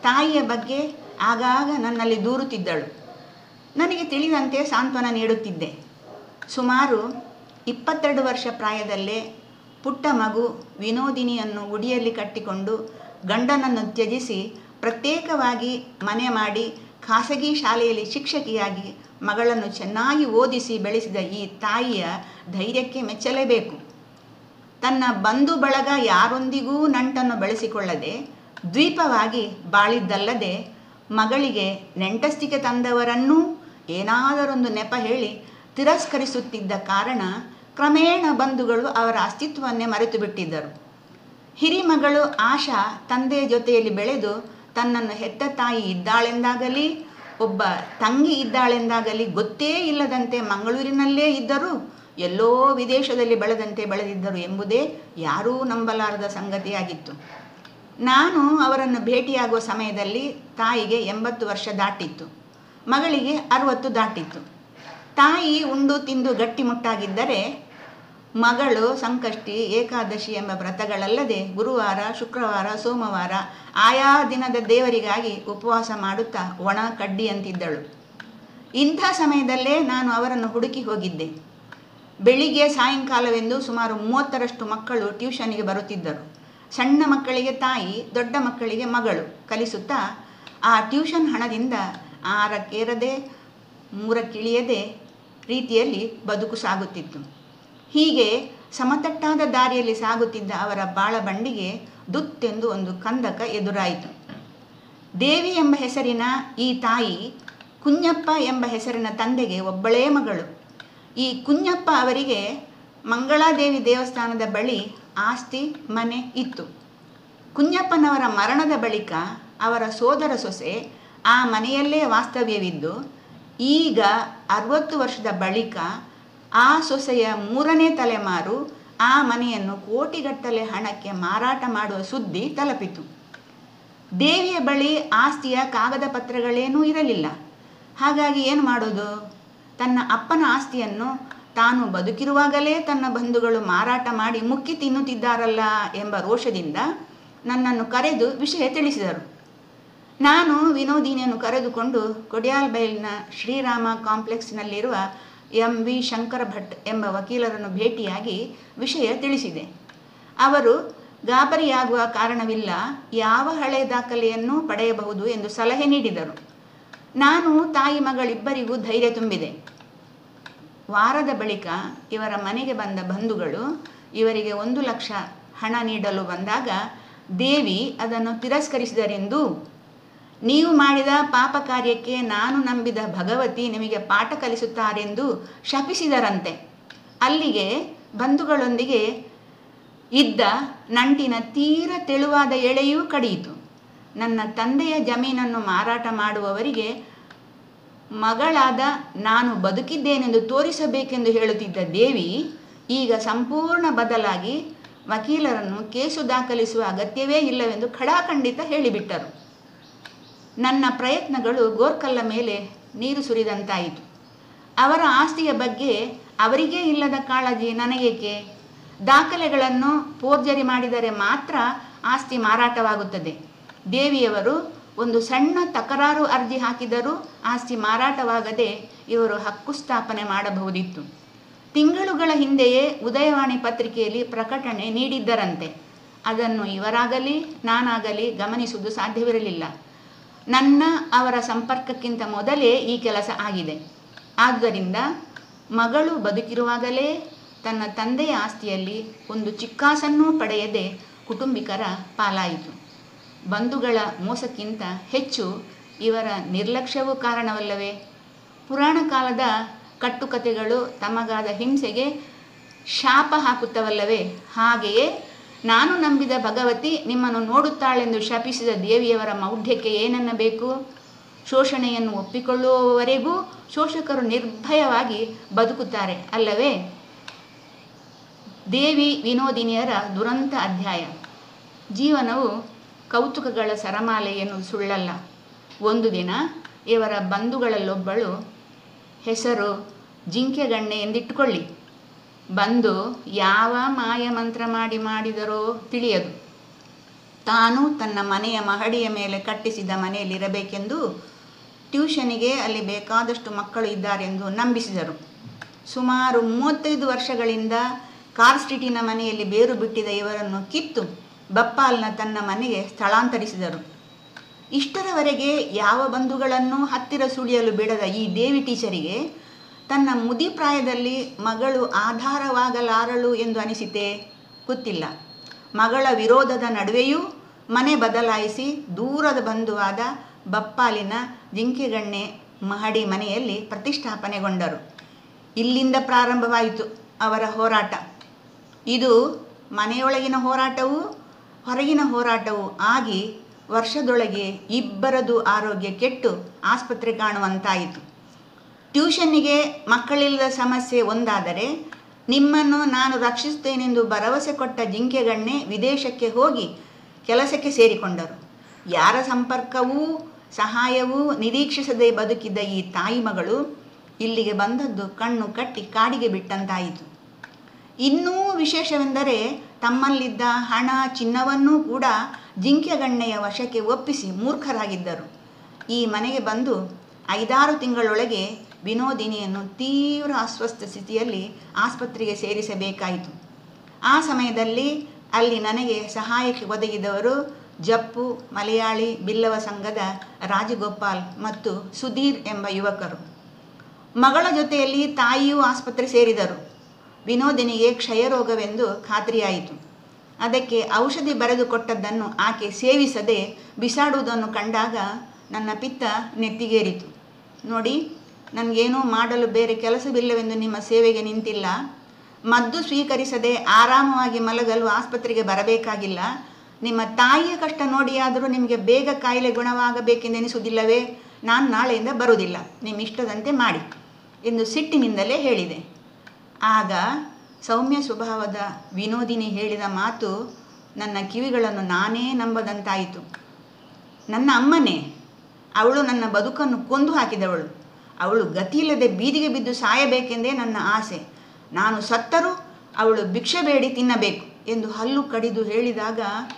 ತಾಯಿಯ ಬಗ್ಗೆ ಆಗಾಗ ನನ್ನಲ್ಲಿ ದೂರುತ್ತಿದ್ದಳು ನನಗೆ ತಿಳಿದಂತೆ ಸಾಂತ್ವನ ನೀಡುತ್ತಿದ್ದೆ ಸುಮಾರು ಇಪ್ಪತ್ತೆರಡು ವರ್ಷ ಪ್ರಾಯದಲ್ಲೇ ಪುಟ್ಟ ಮಗು ವಿನೋದಿನಿಯನ್ನು ಉಡಿಯಲ್ಲಿ ಕಟ್ಟಿಕೊಂಡು ಗಂಡನನ್ನು ತ್ಯಜಿಸಿ ಪ್ರತ್ಯೇಕವಾಗಿ ಮನೆ ಮಾಡಿ ಖಾಸಗಿ ಶಾಲೆಯಲ್ಲಿ ಶಿಕ್ಷಕಿಯಾಗಿ ಮಗಳನ್ನು ಚೆನ್ನಾಗಿ ಓದಿಸಿ ಬೆಳೆಸಿದ ಈ ತಾಯಿಯ ಧೈರ್ಯಕ್ಕೆ ಮೆಚ್ಚಲೇಬೇಕು ತನ್ನ ಬಂಧು ಬಳಗ ಯಾರೊಂದಿಗೂ ನಂಟನ್ನು ಬೆಳೆಸಿಕೊಳ್ಳದೆ ದ್ವೀಪವಾಗಿ ಬಾಳಿದ್ದಲ್ಲದೆ ಮಗಳಿಗೆ ನೆಂಟಸ್ತಿಕೆ ತಂದವರನ್ನೂ ಏನಾದರೊಂದು ನೆಪ ಹೇಳಿ ತಿರಸ್ಕರಿಸುತ್ತಿದ್ದ ಕಾರಣ ಕ್ರಮೇಣ ಬಂಧುಗಳು ಅವರ ಅಸ್ತಿತ್ವವನ್ನೇ ಮರೆತು ಬಿಟ್ಟಿದ್ದರು ಹಿರಿಮಗಳು ಆಶಾ ತಂದೆಯ ಜೊತೆಯಲ್ಲಿ ಬೆಳೆದು ತನ್ನನ್ನು ಹೆತ್ತ ತಾಯಿ ಇದ್ದಾಳೆಂದಾಗಲಿ ಒಬ್ಬ ತಂಗಿ ಇದ್ದಾಳೆಂದಾಗಲಿ ಗೊತ್ತೇ ಇಲ್ಲದಂತೆ ಮಂಗಳೂರಿನಲ್ಲೇ ಇದ್ದರೂ ಎಲ್ಲೋ ವಿದೇಶದಲ್ಲಿ ಬೆಳೆದಂತೆ ಬೆಳೆದಿದ್ದರು ಎಂಬುದೇ ಯಾರೂ ನಂಬಲಾರದ ಸಂಗತಿಯಾಗಿತ್ತು ನಾನು ಅವರನ್ನು ಭೇಟಿಯಾಗುವ ಸಮಯದಲ್ಲಿ ತಾಯಿಗೆ ಎಂಬತ್ತು ವರ್ಷ ದಾಟಿತ್ತು ಮಗಳಿಗೆ ಅರವತ್ತು ದಾಟಿತ್ತು ತಾಯಿ ಉಂಡು ತಿಂದು ಗಟ್ಟಿಮುಟ್ಟಾಗಿದ್ದರೆ ಮಗಳು ಸಂಕಷ್ಟಿ ಏಕಾದಶಿ ಎಂಬ ವ್ರತಗಳಲ್ಲದೆ ಗುರುವಾರ ಶುಕ್ರವಾರ ಸೋಮವಾರ ಆಯಾ ದಿನದ ದೇವರಿಗಾಗಿ ಉಪವಾಸ ಮಾಡುತ್ತಾ ಒಣ ಕಡ್ಡಿಯಂತಿದ್ದಳು ಇಂಥ ಸಮಯದಲ್ಲೇ ನಾನು ಅವರನ್ನು ಹುಡುಕಿ ಹೋಗಿದ್ದೆ ಬೆಳಿಗ್ಗೆ ಸಾಯಂಕಾಲವೆಂದು ಸುಮಾರು ಮೂವತ್ತರಷ್ಟು ಮಕ್ಕಳು ಟ್ಯೂಷನ್ಗೆ ಬರುತ್ತಿದ್ದರು ಸಣ್ಣ ಮಕ್ಕಳಿಗೆ ತಾಯಿ ದೊಡ್ಡ ಮಕ್ಕಳಿಗೆ ಮಗಳು ಕಲಿಸುತ್ತಾ ಆ ಟ್ಯೂಷನ್ ಹಣದಿಂದ ಆರಕ್ಕೇರದೆ ಮೂರಕ್ಕಿಳಿಯದೆ ರೀತಿಯಲ್ಲಿ ಬದುಕು ಸಾಗುತ್ತಿತ್ತು ಹೀಗೆ ಸಮತಟ್ಟಾದ ದಾರಿಯಲ್ಲಿ ಸಾಗುತ್ತಿದ್ದ ಅವರ ಬಾಳ ಬಂಡಿಗೆ ದುತ್ತೆಂದು ಒಂದು ಕಂದಕ ಎದುರಾಯಿತು ದೇವಿ ಎಂಬ ಹೆಸರಿನ ಈ ತಾಯಿ ಕುഞ്ഞಪ್ಪ ಎಂಬ ಹೆಸರಿನ ತಂದೆಗೆ ಒಬ್ಬಳೇ ಮಗಳು ಈ ಕುഞ്ഞಪ್ಪ ಅವರಿಗೆ ಮಂಗಳಾದೇವಿ ದೇವಸ್ಥಾನದ ಬಳಿ ಆಸ್ತಿ ಮನೆ ಇತ್ತು ಕುഞ്ഞಪ್ಪನವರ ಮರಣದ ಬಳಿಕ ಅವರ ಸೋದರ ಸೊಸೆ ಆ ಮನೆಯಲ್ಲೇ ವಾಸ್ತವ್ಯವಿದ್ದು ಈಗ ಅರವತ್ತು ವರ್ಷದ ಬಳಿಕ ಆ ಸೊಸೆಯ ಮೂರನೇ ತಲೆಮಾರು ಆ ಮನೆಯನ್ನು ಕೋಟಿಗಟ್ಟಲೆ ಹಣಕ್ಕೆ ಮಾರಾಟ ಮಾಡುವ ಸುದ್ದಿ ತಲುಪಿತು ದೇವಿಯ ಬಳಿ ಆಸ್ತಿಯ ಕಾಗದ ಪತ್ರಗಳೇನೂ ಇರಲಿಲ್ಲ ಹಾಗಾಗಿ ಏನು ಮಾಡೋದು ತನ್ನ ಅಪ್ಪನ ಆಸ್ತಿಯನ್ನು ತಾನು ಬದುಕಿರುವಾಗಲೇ ತನ್ನ ಬಂಧುಗಳು ಮಾರಾಟ ಮಾಡಿ ಮುಕ್ಕಿ ತಿನ್ನುತ್ತಿದ್ದಾರಲ್ಲ ಎಂಬ ರೋಷದಿಂದ ನನ್ನನ್ನು ಕರೆದು ವಿಷಯ ತಿಳಿಸಿದರು ನಾನು ವಿನೋದಿನಿಯನ್ನು ಕರೆದುಕೊಂಡು ಕೊಡಿಯಾಲ್ಬೈಲ್ನ ಶ್ರೀರಾಮ ಕಾಂಪ್ಲೆಕ್ಸ್ನಲ್ಲಿರುವ ಎಂ ವಿ ಶಂಕರ ಭಟ್ ಎಂಬ ವಕೀಲರನ್ನು ಭೇಟಿಯಾಗಿ ವಿಷಯ ತಿಳಿಸಿದೆ ಅವರು ಗಾಬರಿಯಾಗುವ ಕಾರಣವಿಲ್ಲ ಯಾವ ಹಳೆ ದಾಖಲೆಯನ್ನು ಪಡೆಯಬಹುದು ಎಂದು ಸಲಹೆ ನೀಡಿದರು ನಾನು ತಾಯಿ ಮಗಳಿಬ್ಬರಿಗೂ ಧೈರ್ಯ ತುಂಬಿದೆ ವಾರದ ಬಳಿಕ ಇವರ ಮನೆಗೆ ಬಂದ ಬಂಧುಗಳು ಇವರಿಗೆ ಒಂದು ಲಕ್ಷ ಹಣ ನೀಡಲು ಬಂದಾಗ ದೇವಿ ಅದನ್ನು ತಿರಸ್ಕರಿಸಿದರೆಂದು ನೀವು ಮಾಡಿದ ಪಾಪ ಕಾರ್ಯಕ್ಕೆ ನಾನು ನಂಬಿದ ಭಗವತಿ ನಿಮಗೆ ಪಾಠ ಕಲಿಸುತ್ತಾರೆಂದು ಶಪಿಸಿದರಂತೆ ಅಲ್ಲಿಗೆ ಬಂಧುಗಳೊಂದಿಗೆ ಇದ್ದ ನಂಟಿನ ತೀರ ತೆಳುವಾದ ಎಳೆಯೂ ಕಡಿಯಿತು ನನ್ನ ತಂದೆಯ ಜಮೀನನ್ನು ಮಾರಾಟ ಮಾಡುವವರಿಗೆ ಮಗಳಾದ ನಾನು ಬದುಕಿದ್ದೇನೆಂದು ತೋರಿಸಬೇಕೆಂದು ಹೇಳುತ್ತಿದ್ದ ದೇವಿ ಈಗ ಸಂಪೂರ್ಣ ಬದಲಾಗಿ ವಕೀಲರನ್ನು ಕೇಸು ದಾಖಲಿಸುವ ಅಗತ್ಯವೇ ಇಲ್ಲವೆಂದು ಖಡಾಖಂಡಿತ ಹೇಳಿಬಿಟ್ಟರು ನನ್ನ ಪ್ರಯತ್ನಗಳು ಗೋರ್ಕಲ್ಲ ಮೇಲೆ ನೀರು ಸುರಿದಂತಾಯಿತು ಅವರ ಆಸ್ತಿಯ ಬಗ್ಗೆ ಅವರಿಗೇ ಇಲ್ಲದ ಕಾಳಜಿ ನನಗೇಕೆ ದಾಖಲೆಗಳನ್ನು ಫೋರ್ಜರಿ ಮಾಡಿದರೆ ಮಾತ್ರ ಆಸ್ತಿ ಮಾರಾಟವಾಗುತ್ತದೆ ದೇವಿಯವರು ಒಂದು ಸಣ್ಣ ತಕರಾರು ಅರ್ಜಿ ಹಾಕಿದರೂ ಆಸ್ತಿ ಮಾರಾಟವಾಗದೆ ಇವರು ಹಕ್ಕು ಸ್ಥಾಪನೆ ಮಾಡಬಹುದಿತ್ತು ತಿಂಗಳುಗಳ ಹಿಂದೆಯೇ ಉದಯವಾಣಿ ಪತ್ರಿಕೆಯಲ್ಲಿ ಪ್ರಕಟಣೆ ನೀಡಿದ್ದರಂತೆ ಅದನ್ನು ಇವರಾಗಲಿ ನಾನಾಗಲಿ ಗಮನಿಸುವುದು ಸಾಧ್ಯವಿರಲಿಲ್ಲ ನನ್ನ ಅವರ ಸಂಪರ್ಕಕ್ಕಿಂತ ಮೊದಲೇ ಈ ಕೆಲಸ ಆಗಿದೆ ಆದ್ದರಿಂದ ಮಗಳು ಬದುಕಿರುವಾಗಲೇ ತನ್ನ ತಂದೆಯ ಆಸ್ತಿಯಲ್ಲಿ ಒಂದು ಚಿಕ್ಕಾಸನ್ನೂ ಪಡೆಯದೆ ಕುಟುಂಬಿಕರ ಪಾಲಾಯಿತು ಬಂಧುಗಳ ಮೋಸಕ್ಕಿಂತ ಹೆಚ್ಚು ಇವರ ನಿರ್ಲಕ್ಷ್ಯವೂ ಕಾರಣವಲ್ಲವೇ ಪುರಾಣ ಕಾಲದ ಕಟ್ಟುಕತೆಗಳು ತಮಗಾದ ಹಿಂಸೆಗೆ ಶಾಪ ಹಾಕುತ್ತವಲ್ಲವೇ ಹಾಗೆಯೇ ನಾನು ನಂಬಿದ ಭಗವತಿ ನಿಮ್ಮನ್ನು ನೋಡುತ್ತಾಳೆಂದು ಶಪಿಸಿದ ದೇವಿಯವರ ಮೌಢ್ಯಕ್ಕೆ ಏನನ್ನಬೇಕು ಶೋಷಣೆಯನ್ನು ಒಪ್ಪಿಕೊಳ್ಳುವವರೆಗೂ ಶೋಷಕರು ನಿರ್ಭಯವಾಗಿ ಬದುಕುತ್ತಾರೆ ಅಲ್ಲವೇ ದೇವಿ ವಿನೋದಿನಿಯರ ದುರಂತ ಅಧ್ಯಾಯ ಜೀವನವು ಕೌತುಕಗಳ ಸರಮಾಲೆ ಎನ್ನುವುದು ಸುಳ್ಳಲ್ಲ ಒಂದು ದಿನ ಇವರ ಬಂಧುಗಳಲ್ಲೊಬ್ಬಳು ಹೆಸರು ಜಿಂಕೆಗಣ್ಣೆ ಎಂದಿಟ್ಟುಕೊಳ್ಳಿ ಬಂದು ಯಾವ ಮಾಯ ಮಂತ್ರ ಮಾಡಿ ಮಾಡಿದರೋ ತಿಳಿಯದು ತಾನು ತನ್ನ ಮನೆಯ ಮಹಡಿಯ ಮೇಲೆ ಕಟ್ಟಿಸಿದ ಮನೆಯಲ್ಲಿರಬೇಕೆಂದು ಟ್ಯೂಷನಿಗೆ ಅಲ್ಲಿ ಬೇಕಾದಷ್ಟು ಮಕ್ಕಳು ಇದ್ದಾರೆಂದು ನಂಬಿಸಿದರು ಸುಮಾರು ಮೂವತ್ತೈದು ವರ್ಷಗಳಿಂದ ಕಾರ್ ಸ್ಟ್ರೀಟಿನ ಮನೆಯಲ್ಲಿ ಬೇರು ಬಿಟ್ಟಿದ ಇವರನ್ನು ಕಿತ್ತು ಬಪ್ಪಾಲ್ನ ತನ್ನ ಮನೆಗೆ ಸ್ಥಳಾಂತರಿಸಿದರು ಇಷ್ಟರವರೆಗೆ ಯಾವ ಬಂಧುಗಳನ್ನು ಹತ್ತಿರ ಸುಳಿಯಲು ಬಿಡದ ಈ ದೇವಿ ಟೀಚರಿಗೆ ತನ್ನ ಮುದಿ ಪ್ರಾಯದಲ್ಲಿ ಮಗಳು ಆಧಾರವಾಗಲಾರಳು ಎಂದು ಅನಿಸಿತೆ ಗೊತ್ತಿಲ್ಲ ಮಗಳ ವಿರೋಧದ ನಡುವೆಯೂ ಮನೆ ಬದಲಾಯಿಸಿ ದೂರದ ಬಂಧುವಾದ ಬಪ್ಪಾಲಿನ ಜಿಂಕೆಗಣ್ಣೆ ಮಹಡಿ ಮನೆಯಲ್ಲಿ ಪ್ರತಿಷ್ಠಾಪನೆಗೊಂಡರು ಇಲ್ಲಿಂದ ಪ್ರಾರಂಭವಾಯಿತು ಅವರ ಹೋರಾಟ ಇದು ಮನೆಯೊಳಗಿನ ಹೋರಾಟವೂ ಹೊರಗಿನ ಹೋರಾಟವೂ ಆಗಿ ವರ್ಷದೊಳಗೆ ಇಬ್ಬರದು ಆರೋಗ್ಯ ಕೆಟ್ಟು ಆಸ್ಪತ್ರೆ ಕಾಣುವಂತಾಯಿತು ಟ್ಯೂಷನ್ನಿಗೆ ಮಕ್ಕಳಿಲ್ಲದ ಸಮಸ್ಯೆ ಒಂದಾದರೆ ನಿಮ್ಮನ್ನು ನಾನು ರಕ್ಷಿಸುತ್ತೇನೆಂದು ಭರವಸೆ ಕೊಟ್ಟ ಜಿಂಕೆಗಣ್ಣೆ ವಿದೇಶಕ್ಕೆ ಹೋಗಿ ಕೆಲಸಕ್ಕೆ ಸೇರಿಕೊಂಡರು ಯಾರ ಸಂಪರ್ಕವೂ ಸಹಾಯವೂ ನಿರೀಕ್ಷಿಸದೆ ಬದುಕಿದ್ದ ಈ ತಾಯಿ ಮಗಳು ಇಲ್ಲಿಗೆ ಬಂದದ್ದು ಕಣ್ಣು ಕಟ್ಟಿ ಕಾಡಿಗೆ ಬಿಟ್ಟಂತಾಯಿತು ಇನ್ನೂ ವಿಶೇಷವೆಂದರೆ ತಮ್ಮಲ್ಲಿದ್ದ ಹಣ ಚಿನ್ನವನ್ನೂ ಕೂಡ ಜಿಂಕೆಗಣ್ಣೆಯ ವಶಕ್ಕೆ ಒಪ್ಪಿಸಿ ಮೂರ್ಖರಾಗಿದ್ದರು ಈ ಮನೆಗೆ ಬಂದು ಐದಾರು ತಿಂಗಳೊಳಗೆ ವಿನೋದಿನಿಯನ್ನು ತೀವ್ರ ಅಸ್ವಸ್ಥ ಸ್ಥಿತಿಯಲ್ಲಿ ಆಸ್ಪತ್ರೆಗೆ ಸೇರಿಸಬೇಕಾಯಿತು ಆ ಸಮಯದಲ್ಲಿ ಅಲ್ಲಿ ನನಗೆ ಸಹಾಯಕ್ಕೆ ಒದಗಿದವರು ಜಪ್ಪು ಮಲಯಾಳಿ ಬಿಲ್ಲವ ಸಂಘದ ರಾಜಗೋಪಾಲ್ ಮತ್ತು ಸುಧೀರ್ ಎಂಬ ಯುವಕರು ಮಗಳ ಜೊತೆಯಲ್ಲಿ ತಾಯಿಯೂ ಆಸ್ಪತ್ರೆ ಸೇರಿದರು ವಿನೋದಿನಿಗೆ ಕ್ಷಯರೋಗವೆಂದು ಖಾತ್ರಿಯಾಯಿತು ಅದಕ್ಕೆ ಔಷಧಿ ಬರೆದು ಕೊಟ್ಟದ್ದನ್ನು ಆಕೆ ಸೇವಿಸದೆ ಬಿಸಾಡುವುದನ್ನು ಕಂಡಾಗ ನನ್ನ ಪಿತ್ತ ನೆತ್ತಿಗೇರಿತು ನೋಡಿ ನನಗೇನೂ ಮಾಡಲು ಬೇರೆ ಕೆಲಸವಿಲ್ಲವೆಂದು ನಿಮ್ಮ ಸೇವೆಗೆ ನಿಂತಿಲ್ಲ ಮದ್ದು ಸ್ವೀಕರಿಸದೆ ಆರಾಮವಾಗಿ ಮಲಗಲು ಆಸ್ಪತ್ರೆಗೆ ಬರಬೇಕಾಗಿಲ್ಲ ನಿಮ್ಮ ತಾಯಿಯ ಕಷ್ಟ ನೋಡಿಯಾದರೂ ನಿಮಗೆ ಬೇಗ ಕಾಯಿಲೆ ಗುಣವಾಗಬೇಕೆಂದೆನಿಸುವುದಿಲ್ಲವೇ ನಾನು ನಾಳೆಯಿಂದ ಬರುವುದಿಲ್ಲ ನಿಮ್ಮ ಇಷ್ಟದಂತೆ ಮಾಡಿ ಎಂದು ಸಿಟ್ಟಿನಿಂದಲೇ ಹೇಳಿದೆ ಆಗ ಸೌಮ್ಯ ಸ್ವಭಾವದ ವಿನೋದಿನಿ ಹೇಳಿದ ಮಾತು ನನ್ನ ಕಿವಿಗಳನ್ನು ನಾನೇ ನಂಬದಂತಾಯಿತು ನನ್ನ ಅಮ್ಮನೇ ಅವಳು ನನ್ನ ಬದುಕನ್ನು ಕೊಂದು ಹಾಕಿದವಳು ಅವಳು ಗತಿಯಿಲ್ಲದೆ ಬೀದಿಗೆ ಬಿದ್ದು ಸಾಯಬೇಕೆಂದೇ ನನ್ನ ಆಸೆ ನಾನು ಸತ್ತರೂ ಅವಳು ಭಿಕ್ಷೆ ಬೇಡಿ ತಿನ್ನಬೇಕು ಎಂದು ಹಲ್ಲು ಕಡಿದು ಹೇಳಿದಾಗ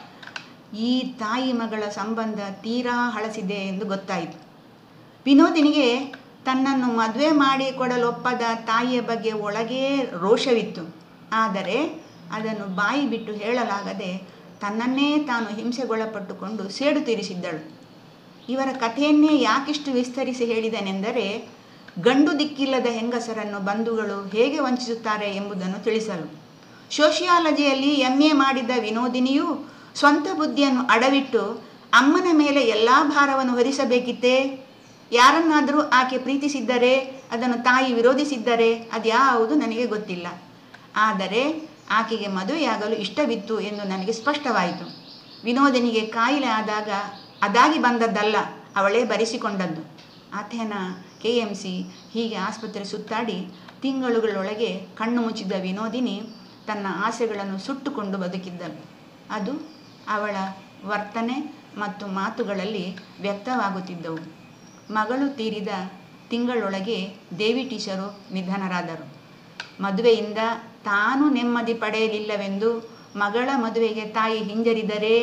ಈ ತಾಯಿ ಮಗಳ ಸಂಬಂಧ ತೀರಾ ಹಳಸಿದೆ ಎಂದು ಗೊತ್ತಾಯಿತು ವಿನೋದಿನಿಗೆ ತನ್ನನ್ನು ಮದುವೆ ಮಾಡಿ ಕೊಡಲೊಪ್ಪದ ತಾಯಿಯ ಬಗ್ಗೆ ಒಳಗೇ ರೋಷವಿತ್ತು ಆದರೆ ಅದನ್ನು ಬಾಯಿ ಬಿಟ್ಟು ಹೇಳಲಾಗದೆ ತನ್ನನ್ನೇ ತಾನು ಹಿಂಸೆಗೊಳಪಟ್ಟುಕೊಂಡು ಸೇಡು ತೀರಿಸಿದ್ದಳು ಇವರ ಕಥೆಯನ್ನೇ ಯಾಕಿಷ್ಟು ವಿಸ್ತರಿಸಿ ಹೇಳಿದನೆಂದರೆ ಗಂಡು ದಿಕ್ಕಿಲ್ಲದ ಹೆಂಗಸರನ್ನು ಬಂಧುಗಳು ಹೇಗೆ ವಂಚಿಸುತ್ತಾರೆ ಎಂಬುದನ್ನು ತಿಳಿಸಲು ಸೋಷಿಯಾಲಜಿಯಲ್ಲಿ ಎಂ ಎ ಮಾಡಿದ್ದ ವಿನೋದಿನಿಯು ಸ್ವಂತ ಬುದ್ಧಿಯನ್ನು ಅಡವಿಟ್ಟು ಅಮ್ಮನ ಮೇಲೆ ಎಲ್ಲ ಭಾರವನ್ನು ಹೊರಿಸಬೇಕಿತ್ತೇ ಯಾರನ್ನಾದರೂ ಆಕೆ ಪ್ರೀತಿಸಿದ್ದರೆ ಅದನ್ನು ತಾಯಿ ವಿರೋಧಿಸಿದ್ದರೆ ಅದ್ಯಾವುದು ನನಗೆ ಗೊತ್ತಿಲ್ಲ ಆದರೆ ಆಕೆಗೆ ಮದುವೆಯಾಗಲು ಇಷ್ಟವಿತ್ತು ಎಂದು ನನಗೆ ಸ್ಪಷ್ಟವಾಯಿತು ವಿನೋದಿನಿಗೆ ಕಾಯಿಲೆ ಆದಾಗ ಅದಾಗಿ ಬಂದದ್ದಲ್ಲ ಅವಳೇ ಬರೆಸಿಕೊಂಡದ್ದು ಅಥೆನ ಕೆ ಎಮ್ ಸಿ ಹೀಗೆ ಆಸ್ಪತ್ರೆ ಸುತ್ತಾಡಿ ತಿಂಗಳುಗಳೊಳಗೆ ಕಣ್ಣು ಮುಚ್ಚಿದ ವಿನೋದಿನಿ ತನ್ನ ಆಸೆಗಳನ್ನು ಸುಟ್ಟುಕೊಂಡು ಬದುಕಿದ್ದಳು ಅದು ಅವಳ ವರ್ತನೆ ಮತ್ತು ಮಾತುಗಳಲ್ಲಿ ವ್ಯಕ್ತವಾಗುತ್ತಿದ್ದವು ಮಗಳು ತೀರಿದ ತಿಂಗಳೊಳಗೆ ದೇವಿ ಟೀಚರು ನಿಧನರಾದರು ಮದುವೆಯಿಂದ ತಾನು ನೆಮ್ಮದಿ ಪಡೆಯಲಿಲ್ಲವೆಂದು ಮಗಳ ಮದುವೆಗೆ ತಾಯಿ ಹಿಂಜರಿದರೆ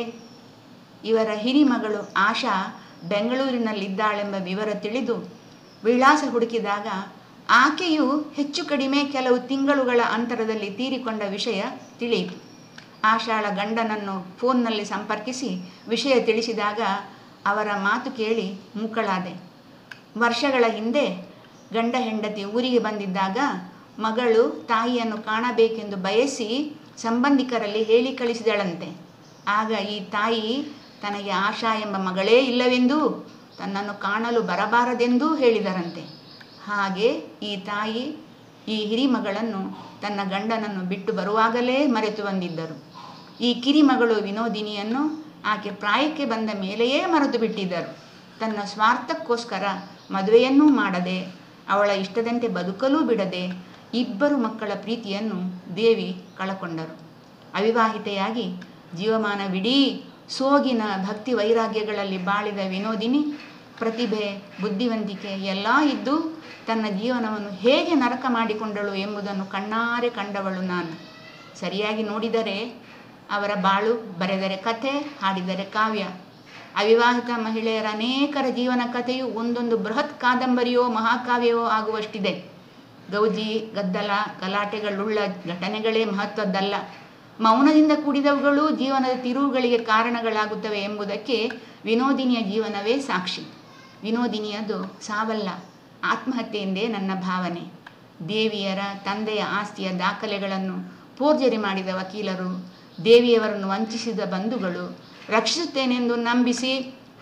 ಇವರ ಹಿರಿಮಗಳು ಆಶಾ ಬೆಂಗಳೂರಿನಲ್ಲಿದ್ದಾಳೆಂಬ ವಿವರ ತಿಳಿದು ವಿಳಾಸ ಹುಡುಕಿದಾಗ ಆಕೆಯು ಹೆಚ್ಚು ಕಡಿಮೆ ಕೆಲವು ತಿಂಗಳುಗಳ ಅಂತರದಲ್ಲಿ ತೀರಿಕೊಂಡ ವಿಷಯ ತಿಳಿಯಿತು ಆಶಾಳ ಗಂಡನನ್ನು ಫೋನ್ನಲ್ಲಿ ಸಂಪರ್ಕಿಸಿ ವಿಷಯ ತಿಳಿಸಿದಾಗ ಅವರ ಮಾತು ಕೇಳಿ ಮೂಕಳಾದೆ ವರ್ಷಗಳ ಹಿಂದೆ ಗಂಡ ಹೆಂಡತಿ ಊರಿಗೆ ಬಂದಿದ್ದಾಗ ಮಗಳು ತಾಯಿಯನ್ನು ಕಾಣಬೇಕೆಂದು ಬಯಸಿ ಸಂಬಂಧಿಕರಲ್ಲಿ ಹೇಳಿ ಕಳಿಸಿದಳಂತೆ ಆಗ ಈ ತಾಯಿ ತನಗೆ ಆಶಾ ಎಂಬ ಮಗಳೇ ಇಲ್ಲವೆಂದೂ ತನ್ನನ್ನು ಕಾಣಲು ಬರಬಾರದೆಂದೂ ಹೇಳಿದರಂತೆ ಹಾಗೆ ಈ ತಾಯಿ ಈ ಹಿರಿಮಗಳನ್ನು ತನ್ನ ಗಂಡನನ್ನು ಬಿಟ್ಟು ಬರುವಾಗಲೇ ಮರೆತು ಬಂದಿದ್ದರು ಈ ಕಿರಿಮಗಳು ವಿನೋದಿನಿಯನ್ನು ಆಕೆ ಪ್ರಾಯಕ್ಕೆ ಬಂದ ಮೇಲೆಯೇ ಮರೆತು ಬಿಟ್ಟಿದ್ದರು ತನ್ನ ಸ್ವಾರ್ಥಕ್ಕೋಸ್ಕರ ಮದುವೆಯನ್ನೂ ಮಾಡದೆ ಅವಳ ಇಷ್ಟದಂತೆ ಬದುಕಲೂ ಬಿಡದೆ ಇಬ್ಬರು ಮಕ್ಕಳ ಪ್ರೀತಿಯನ್ನು ದೇವಿ ಕಳಕೊಂಡರು ಅವಿವಾಹಿತೆಯಾಗಿ ಜೀವಮಾನವಿಡೀ ಸೋಗಿನ ಭಕ್ತಿ ವೈರಾಗ್ಯಗಳಲ್ಲಿ ಬಾಳಿದ ವಿನೋದಿನಿ ಪ್ರತಿಭೆ ಬುದ್ಧಿವಂತಿಕೆ ಎಲ್ಲ ಇದ್ದು ತನ್ನ ಜೀವನವನ್ನು ಹೇಗೆ ನರಕ ಮಾಡಿಕೊಂಡಳು ಎಂಬುದನ್ನು ಕಣ್ಣಾರೆ ಕಂಡವಳು ನಾನು ಸರಿಯಾಗಿ ನೋಡಿದರೆ ಅವರ ಬಾಳು ಬರೆದರೆ ಕಥೆ ಹಾಡಿದರೆ ಕಾವ್ಯ ಅವಿವಾಹಿತ ಮಹಿಳೆಯರ ಅನೇಕರ ಜೀವನ ಕಥೆಯು ಒಂದೊಂದು ಬೃಹತ್ ಕಾದಂಬರಿಯೋ ಮಹಾಕಾವ್ಯವೋ ಆಗುವಷ್ಟಿದೆ ಗೌಜಿ ಗದ್ದಲ ಗಲಾಟೆಗಳುಳ್ಳ ಘಟನೆಗಳೇ ಮಹತ್ವದ್ದಲ್ಲ ಮೌನದಿಂದ ಕೂಡಿದವುಗಳು ಜೀವನದ ತಿರುವುಗಳಿಗೆ ಕಾರಣಗಳಾಗುತ್ತವೆ ಎಂಬುದಕ್ಕೆ ವಿನೋದಿನಿಯ ಜೀವನವೇ ಸಾಕ್ಷಿ ವಿನೋದಿನಿಯದು ಸಾವಲ್ಲ ಆತ್ಮಹತ್ಯೆಯೆಂದೇ ನನ್ನ ಭಾವನೆ ದೇವಿಯರ ತಂದೆಯ ಆಸ್ತಿಯ ದಾಖಲೆಗಳನ್ನು ಫೋರ್ಜರಿ ಮಾಡಿದ ವಕೀಲರು ದೇವಿಯವರನ್ನು ವಂಚಿಸಿದ ಬಂಧುಗಳು ರಕ್ಷಿಸುತ್ತೇನೆಂದು ನಂಬಿಸಿ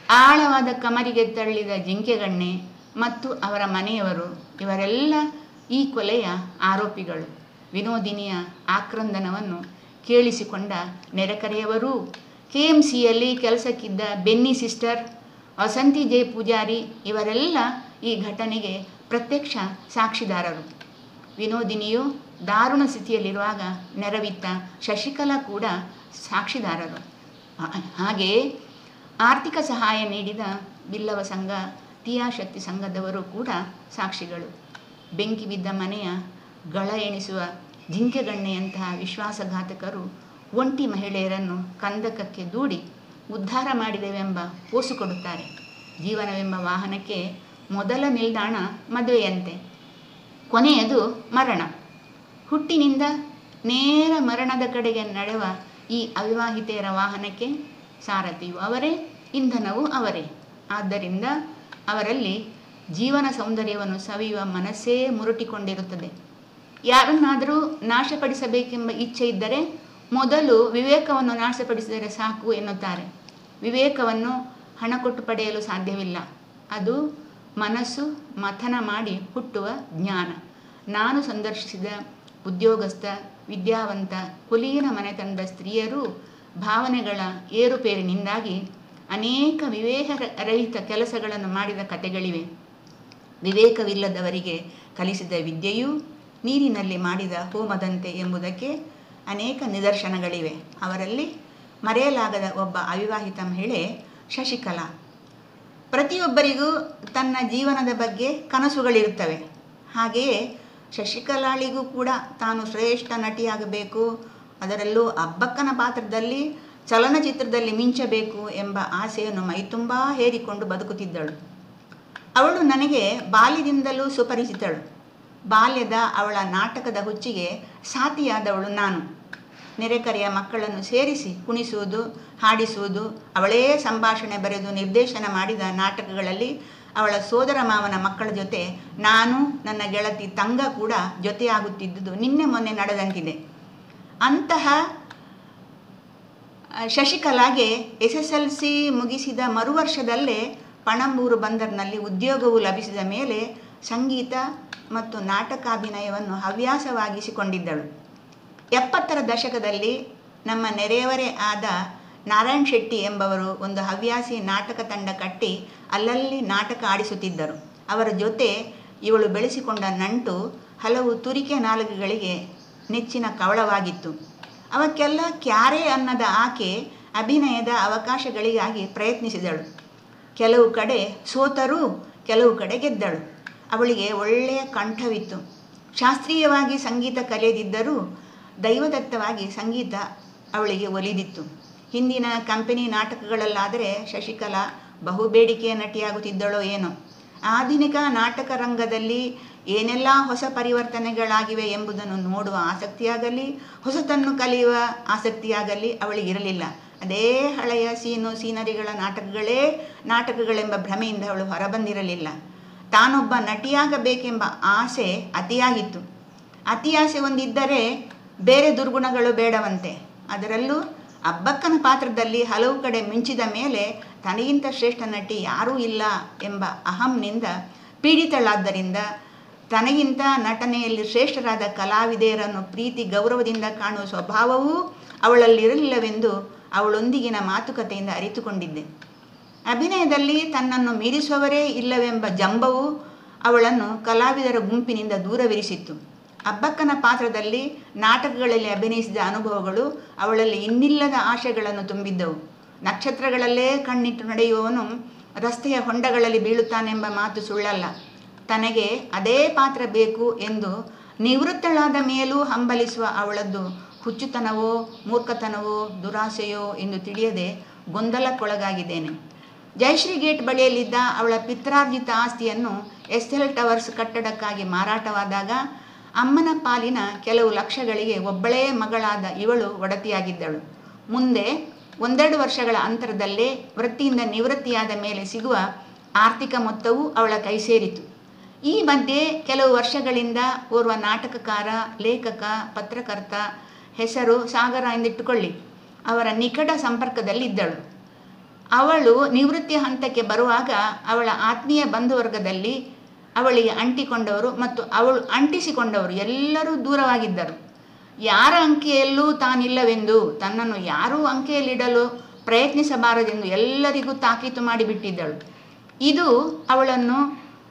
ಆಳವಾದ ಕಮರಿಗೆ ತಳ್ಳಿದ ಜಿಂಕೆಗಣ್ಣೆ ಮತ್ತು ಅವರ ಮನೆಯವರು ಇವರೆಲ್ಲ ಈ ಕೊಲೆಯ ಆರೋಪಿಗಳು ವಿನೋದಿನಿಯ ಆಕ್ರಂದನವನ್ನು ಕೇಳಿಸಿಕೊಂಡ ನೆರೆಕರೆಯವರೂ ಕೆ ಎಮ್ ಸಿಯಲ್ಲಿ ಕೆಲಸಕ್ಕಿದ್ದ Benny sister Vasanthi J Poojari ಇವರೆಲ್ಲ ಈ ಘಟನೆಗೆ ಪ್ರತ್ಯಕ್ಷ ಸಾಕ್ಷಿದಾರರು ವಿನೋದಿನಿಯು ದಾರುಣ ಸ್ಥಿತಿಯಲ್ಲಿರುವಾಗ ನೆರವಿತ್ತ ಶಶಿಕಲಾ ಕೂಡ ಸಾಕ್ಷಿದಾರರು ಹಾಗೆಯೇ ಆರ್ಥಿಕ ಸಹಾಯ ನೀಡಿದ ಬಿಲ್ಲವ ಸಂಘ ತೀಯಾಶಕ್ತಿ ಸಂಘದವರು ಕೂಡ ಸಾಕ್ಷಿಗಳು ಬೆಂಕಿ ಬಿದ್ದ ಮನೆಯ ಗಳ ಎಣಿಸುವ ಜಿಂಕೆಗಣ್ಣೆಯಂತಹ ವಿಶ್ವಾಸಘಾತಕರು ಒಂಟಿ ಮಹಿಳೆಯರನ್ನು ಕಂದಕಕ್ಕೆ ದೂಡಿ ಉದ್ಧಾರ ಮಾಡಿದೆವೆಂಬ ಪೋಸು ಕೊಡುತ್ತಾರೆ ಜೀವನವೆಂಬ ವಾಹನಕ್ಕೆ ಮೊದಲ ನಿಲ್ದಾಣ ಮದುವೆಯಂತೆ ಕೊನೆಯದು ಮರಣ ಹುಟ್ಟಿನಿಂದ ನೇರ ಮರಣದ ಕಡೆಗೆ ನಡೆವ ಈ ಅವಿವಾಹಿತೆಯರ ವಾಹನಕ್ಕೆ ಸಾರಥಿಯು ಅವರೇ ಇಂಧನವು ಅವರೇ ಆದ್ದರಿಂದ ಅವರಲ್ಲಿ ಜೀವನ ಸೌಂದರ್ಯವನ್ನು ಸವಿಯುವ ಮನಸ್ಸೇ ಮುರುಟಿಕೊಂಡಿರುತ್ತದೆ ಯಾರನ್ನಾದರೂ ನಾಶಪಡಿಸಬೇಕೆಂಬ ಇಚ್ಛೆ ಇದ್ದರೆ ಮೊದಲು ವಿವೇಕವನ್ನು ನಾಶಪಡಿಸಿದರೆ ಸಾಕು ಎನ್ನುತ್ತಾರೆ ವಿವೇಕವನ್ನು ಹಣ ಕೊಟ್ಟು ಪಡೆಯಲು ಸಾಧ್ಯವಿಲ್ಲ ಅದು ಮನಸ್ಸು ಮಥನ ಮಾಡಿ ಹುಟ್ಟುವ ಜ್ಞಾನ ನಾನು ಸಂದರ್ಶಿಸಿದ ಉದ್ಯೋಗಸ್ಥ ವಿದ್ಯಾವಂತ ಕುಲೀನ ಮನೆತನದ ಸ್ತ್ರೀಯರು ಭಾವನೆಗಳ ಏರುಪೇರಿನಿಂದಾಗಿ ಅನೇಕ ವಿವೇಕ ರಹಿತ ಕೆಲಸಗಳನ್ನು ಮಾಡಿದ ಕಥೆಗಳಿವೆ ವಿವೇಕವಿಲ್ಲದವರಿಗೆ ಕಲಿಸಿದ ವಿದ್ಯೆಯು ನೀರಿನಲ್ಲಿ ಮಾಡಿದ ಹೋಮದಂತೆ ಎಂಬುದಕ್ಕೆ ಅನೇಕ ನಿದರ್ಶನಗಳಿವೆ ಅವರಲ್ಲಿ ಮರೆಯಲಾಗದ ಒಬ್ಬ ಅವಿವಾಹಿತ ಮಹಿಳೆ ಶಶಿಕಲಾ ಪ್ರತಿಯೊಬ್ಬರಿಗೂ ತನ್ನ ಜೀವನದ ಬಗ್ಗೆ ಕನಸುಗಳಿರುತ್ತವೆ ಹಾಗೆಯೇ ಶಶಿಕಲಾಳಿಗೂ ಕೂಡ ತಾನು ಶ್ರೇಷ್ಠ ನಟಿಯಾಗಬೇಕು ಅದರಲ್ಲೂ ಅಬ್ಬಕ್ಕನ ಪಾತ್ರದಲ್ಲಿ ಚಲನಚಿತ್ರದಲ್ಲಿ ಮಿಂಚಬೇಕು ಎಂಬ ಆಸೆಯನ್ನು ಮೈತುಂಬ ಹೇರಿಕೊಂಡು ಬದುಕುತ್ತಿದ್ದಳು ಅವಳು ನನಗೆ ಬಾಲ್ಯದಿಂದಲೂ ಸುಪರಿಚಿತಳು ಬಾಲ್ಯದ ಅವಳ ನಾಟಕದ ಹುಚ್ಚಿಗೆ ಸಾತಿಯಾದವಳು ನಾನು ನೆರೆಕರೆಯ ಮಕ್ಕಳನ್ನು ಸೇರಿಸಿ ಕುಣಿಸುವುದು ಹಾಡಿಸುವುದು ಅವಳೇ ಸಂಭಾಷಣೆ ಬರೆದು ನಿರ್ದೇಶನ ಮಾಡಿದ ನಾಟಕಗಳಲ್ಲಿ ಅವಳ ಸೋದರ ಮಾವನ ಮಕ್ಕಳ ಜೊತೆ ನಾನು ನನ್ನ ಗೆಳತಿ ತಂಗ ಕೂಡ ಜೊತೆಯಾಗುತ್ತಿದ್ದುದು ನಿನ್ನೆ ಮೊನ್ನೆ ನಡೆದಂತಿದೆ ಅಂತಹ ಶಶಿಕಲಾಗೆ ಎಸ್ ಎಸ್ ಎಲ್ ಸಿ ಮುಗಿಸಿದ ಮರುವರ್ಷದಲ್ಲೇ ಪಣಂಬೂರು ಬಂದರ್ನಲ್ಲಿ ಉದ್ಯೋಗವು ಲಭಿಸಿದ ಮೇಲೆ ಸಂಗೀತ ಮತ್ತು ನಾಟಕಾಭಿನಯವನ್ನು ಹವ್ಯಾಸವಾಗಿಸಿಕೊಂಡಿದ್ದಳು ಎಪ್ಪತ್ತರ ದಶಕದಲ್ಲಿ ನಮ್ಮ ನೆರೆಯವರೇ ಆದ ನಾರಾಯಣ್ ಶೆಟ್ಟಿ ಎಂಬವರು ಒಂದು ಹವ್ಯಾಸಿ ನಾಟಕ ತಂಡ ಕಟ್ಟಿ ಅಲ್ಲಲ್ಲಿ ನಾಟಕ ಆಡಿಸುತ್ತಿದ್ದರು ಅವರ ಜೊತೆ ಇವಳು ಬೆಳೆಸಿಕೊಂಡ ನಂಟು ಹಲವು ತುರಿಕೆ ನಾಲಗೆಗಳಿಗೆ ನೆಚ್ಚಿನ ಕವಳವಾಗಿತ್ತು ಅವಕ್ಕೆಲ್ಲ ಕ್ಯಾರೆ ಅನ್ನದ ಆಕೆ ಅಭಿನಯದ ಅವಕಾಶಗಳಿಗಾಗಿ ಪ್ರಯತ್ನಿಸಿದಳು ಕೆಲವು ಕಡೆ ಸೋತರೂ ಕೆಲವು ಕಡೆ ಗೆದ್ದಳು ಅವಳಿಗೆ ಒಳ್ಳೆಯ ಕಂಠವಿತ್ತು ಶಾಸ್ತ್ರೀಯವಾಗಿ ಸಂಗೀತ ಕಲಿಯದಿದ್ದರೂ ದೈವದತ್ತವಾಗಿ ಸಂಗೀತ ಅವಳಿಗೆ ಒಲಿದಿತ್ತು ಹಿಂದಿನ ಕಂಪನಿ ನಾಟಕಗಳಲ್ಲಾದರೆ ಶಶಿಕಲಾ ಬಹುಬೇಡಿಕೆಯ ನಟಿಯಾಗುತ್ತಿದ್ದಳೋ ಏನೋ ಆಧುನಿಕ ನಾಟಕ ರಂಗದಲ್ಲಿ ಏನೆಲ್ಲ ಹೊಸ ಪರಿವರ್ತನೆಗಳಾಗಿವೆ ಎಂಬುದನ್ನು ನೋಡುವ ಆಸಕ್ತಿಯಾಗಲಿ ಹೊಸತನ್ನು ಕಲಿಯುವ ಆಸಕ್ತಿಯಾಗಲಿ ಅವಳಿಗಿರಲಿಲ್ಲ ಅದೇ ಹಳೆಯ ಸೀನು ಸೀನರಿಗಳ ನಾಟಕಗಳೇ ನಾಟಕಗಳೆಂಬ ಭ್ರಮೆಯಿಂದ ಅವಳು ಹೊರಬಂದಿರಲಿಲ್ಲ ತಾನೊಬ್ಬ ನಟಿಯಾಗಬೇಕೆಂಬ ಆಸೆ ಅತಿಯಾಗಿತ್ತು ಅತಿ ಆಸೆ ಒಂದಿದ್ದರೆ ಬೇರೆ ದುರ್ಗುಣಗಳು ಬೇಡವಂತೆ ಅದರಲ್ಲೂ ಅಬ್ಬಕ್ಕನ ಪಾತ್ರದಲ್ಲಿ ಹಲವು ಕಡೆ ಮಿಂಚಿದ ಮೇಲೆ ತನಗಿಂತ ಶ್ರೇಷ್ಠ ನಟಿ ಯಾರೂ ಇಲ್ಲ ಎಂಬ ಅಹಂನಿಂದ ಪೀಡಿತಳಾದ್ದರಿಂದ ತನಗಿಂತ ನಟನೆಯಲ್ಲಿ ಶ್ರೇಷ್ಠರಾದ ಕಲಾವಿದೆಯರನ್ನು ಪ್ರೀತಿ ಗೌರವದಿಂದ ಕಾಣುವ ಸ್ವಭಾವವೂ ಅವಳಲ್ಲಿರಲಿಲ್ಲವೆಂದು ಅವಳೊಂದಿಗಿನ ಮಾತುಕತೆಯಿಂದ ಅರಿತುಕೊಂಡಿದ್ದೆ ಅಭಿನಯದಲ್ಲಿ ತನ್ನನ್ನು ಮೀರಿಸುವವರೇ ಇಲ್ಲವೆಂಬ ಜಂಬವು ಅವಳನ್ನು ಕಲಾವಿದರ ಗುಂಪಿನಿಂದ ದೂರವಿರಿಸಿತ್ತು ಅಬ್ಬಕ್ಕನ ಪಾತ್ರದಲ್ಲಿ ನಾಟಕಗಳಲ್ಲಿ ಅಭಿನಯಿಸಿದ ಅನುಭವಗಳು ಅವಳಲ್ಲಿ ಇನ್ನಿಲ್ಲದ ಆಶೆಗಳನ್ನು ತುಂಬಿದ್ದವು ನಕ್ಷತ್ರಗಳಲ್ಲೇ ಕಣ್ಣಿಟ್ಟು ನಡೆಯುವವನು ರಸ್ತೆಯ ಹೊಂಡಗಳಲ್ಲಿ ಬೀಳುತ್ತಾನೆಂಬ ಮಾತು ಸುಳ್ಳಲ್ಲ ತನಗೆ ಅದೇ ಪಾತ್ರ ಬೇಕು ಎಂದು ನಿವೃತ್ತಳಾದ ಮೇಲೂ ಹಂಬಲಿಸುವ ಅವಳದ್ದು ಹುಚ್ಚುತನವೋ ಮೂರ್ಖತನವೋ ದುರಾಸೆಯೋ ಎಂದು ತಿಳಿಯದೆ ಗೊಂದಲಕ್ಕೊಳಗಾಗಿದ್ದೇನೆ ಜಯಶ್ರೀ ಗೇಟ್ ಬಳಿಯಲ್ಲಿದ್ದ ಅವಳ ಪಿತ್ರಾರ್ಜಿತ ಆಸ್ತಿಯನ್ನು ಎಸ್ ಎಲ್ ಟವರ್ಸ್ ಕಟ್ಟಡಕ್ಕಾಗಿ ಮಾರಾಟವಾದಾಗ ಅಮ್ಮನ ಪಾಲಿನ ಕೆಲವು ಲಕ್ಷಗಳಿಗೆ ಒಬ್ಬಳೇ ಮಗಳಾದ ಇವಳು ಒಡತಿಯಾಗಿದ್ದಳು ಮುಂದೆ ಒಂದೆರಡು ವರ್ಷಗಳ ಅಂತರದಲ್ಲೇ ವೃತ್ತಿಯಿಂದ ನಿವೃತ್ತಿಯಾದ ಮೇಲೆ ಸಿಗುವ ಆರ್ಥಿಕ ಮೊತ್ತವೂ ಅವಳ ಕೈ ಸೇರಿತು ಈ ಮಧ್ಯೆ ಕೆಲವು ವರ್ಷಗಳಿಂದ ಓರ್ವ ನಾಟಕಕಾರ ಲೇಖಕ ಪತ್ರಕರ್ತ ಹೆಸರು ಸಾಗರ ಎಂದಿಟ್ಟುಕೊಳ್ಳಿ ಅವರ ನಿಕಟ ಸಂಪರ್ಕದಲ್ಲಿದ್ದಳು ಅವಳು ನಿವೃತ್ತಿ ಹಂತಕ್ಕೆ ಬರುವಾಗ ಅವಳ ಆತ್ಮೀಯ ಬಂಧುವರ್ಗದಲ್ಲಿ ಅವಳಿಗೆ ಅಂಟಿಕೊಂಡವರು ಮತ್ತು ಅವಳು ಅಂಟಿಸಿಕೊಂಡವರು ಎಲ್ಲರೂ ದೂರವಾಗಿದ್ದರು ಯಾರ ಅಂಕೆಯಲ್ಲೂ ತಾನಿಲ್ಲವೆಂದು ತನ್ನನ್ನು ಯಾರೂ ಅಂಕೆಯಲ್ಲಿಡಲು ಪ್ರಯತ್ನಿಸಬಾರದೆಂದು ಎಲ್ಲರಿಗೂ ತಾಕೀತು ಮಾಡಿಬಿಟ್ಟಿದ್ದಳು ಇದು ಅವಳನ್ನು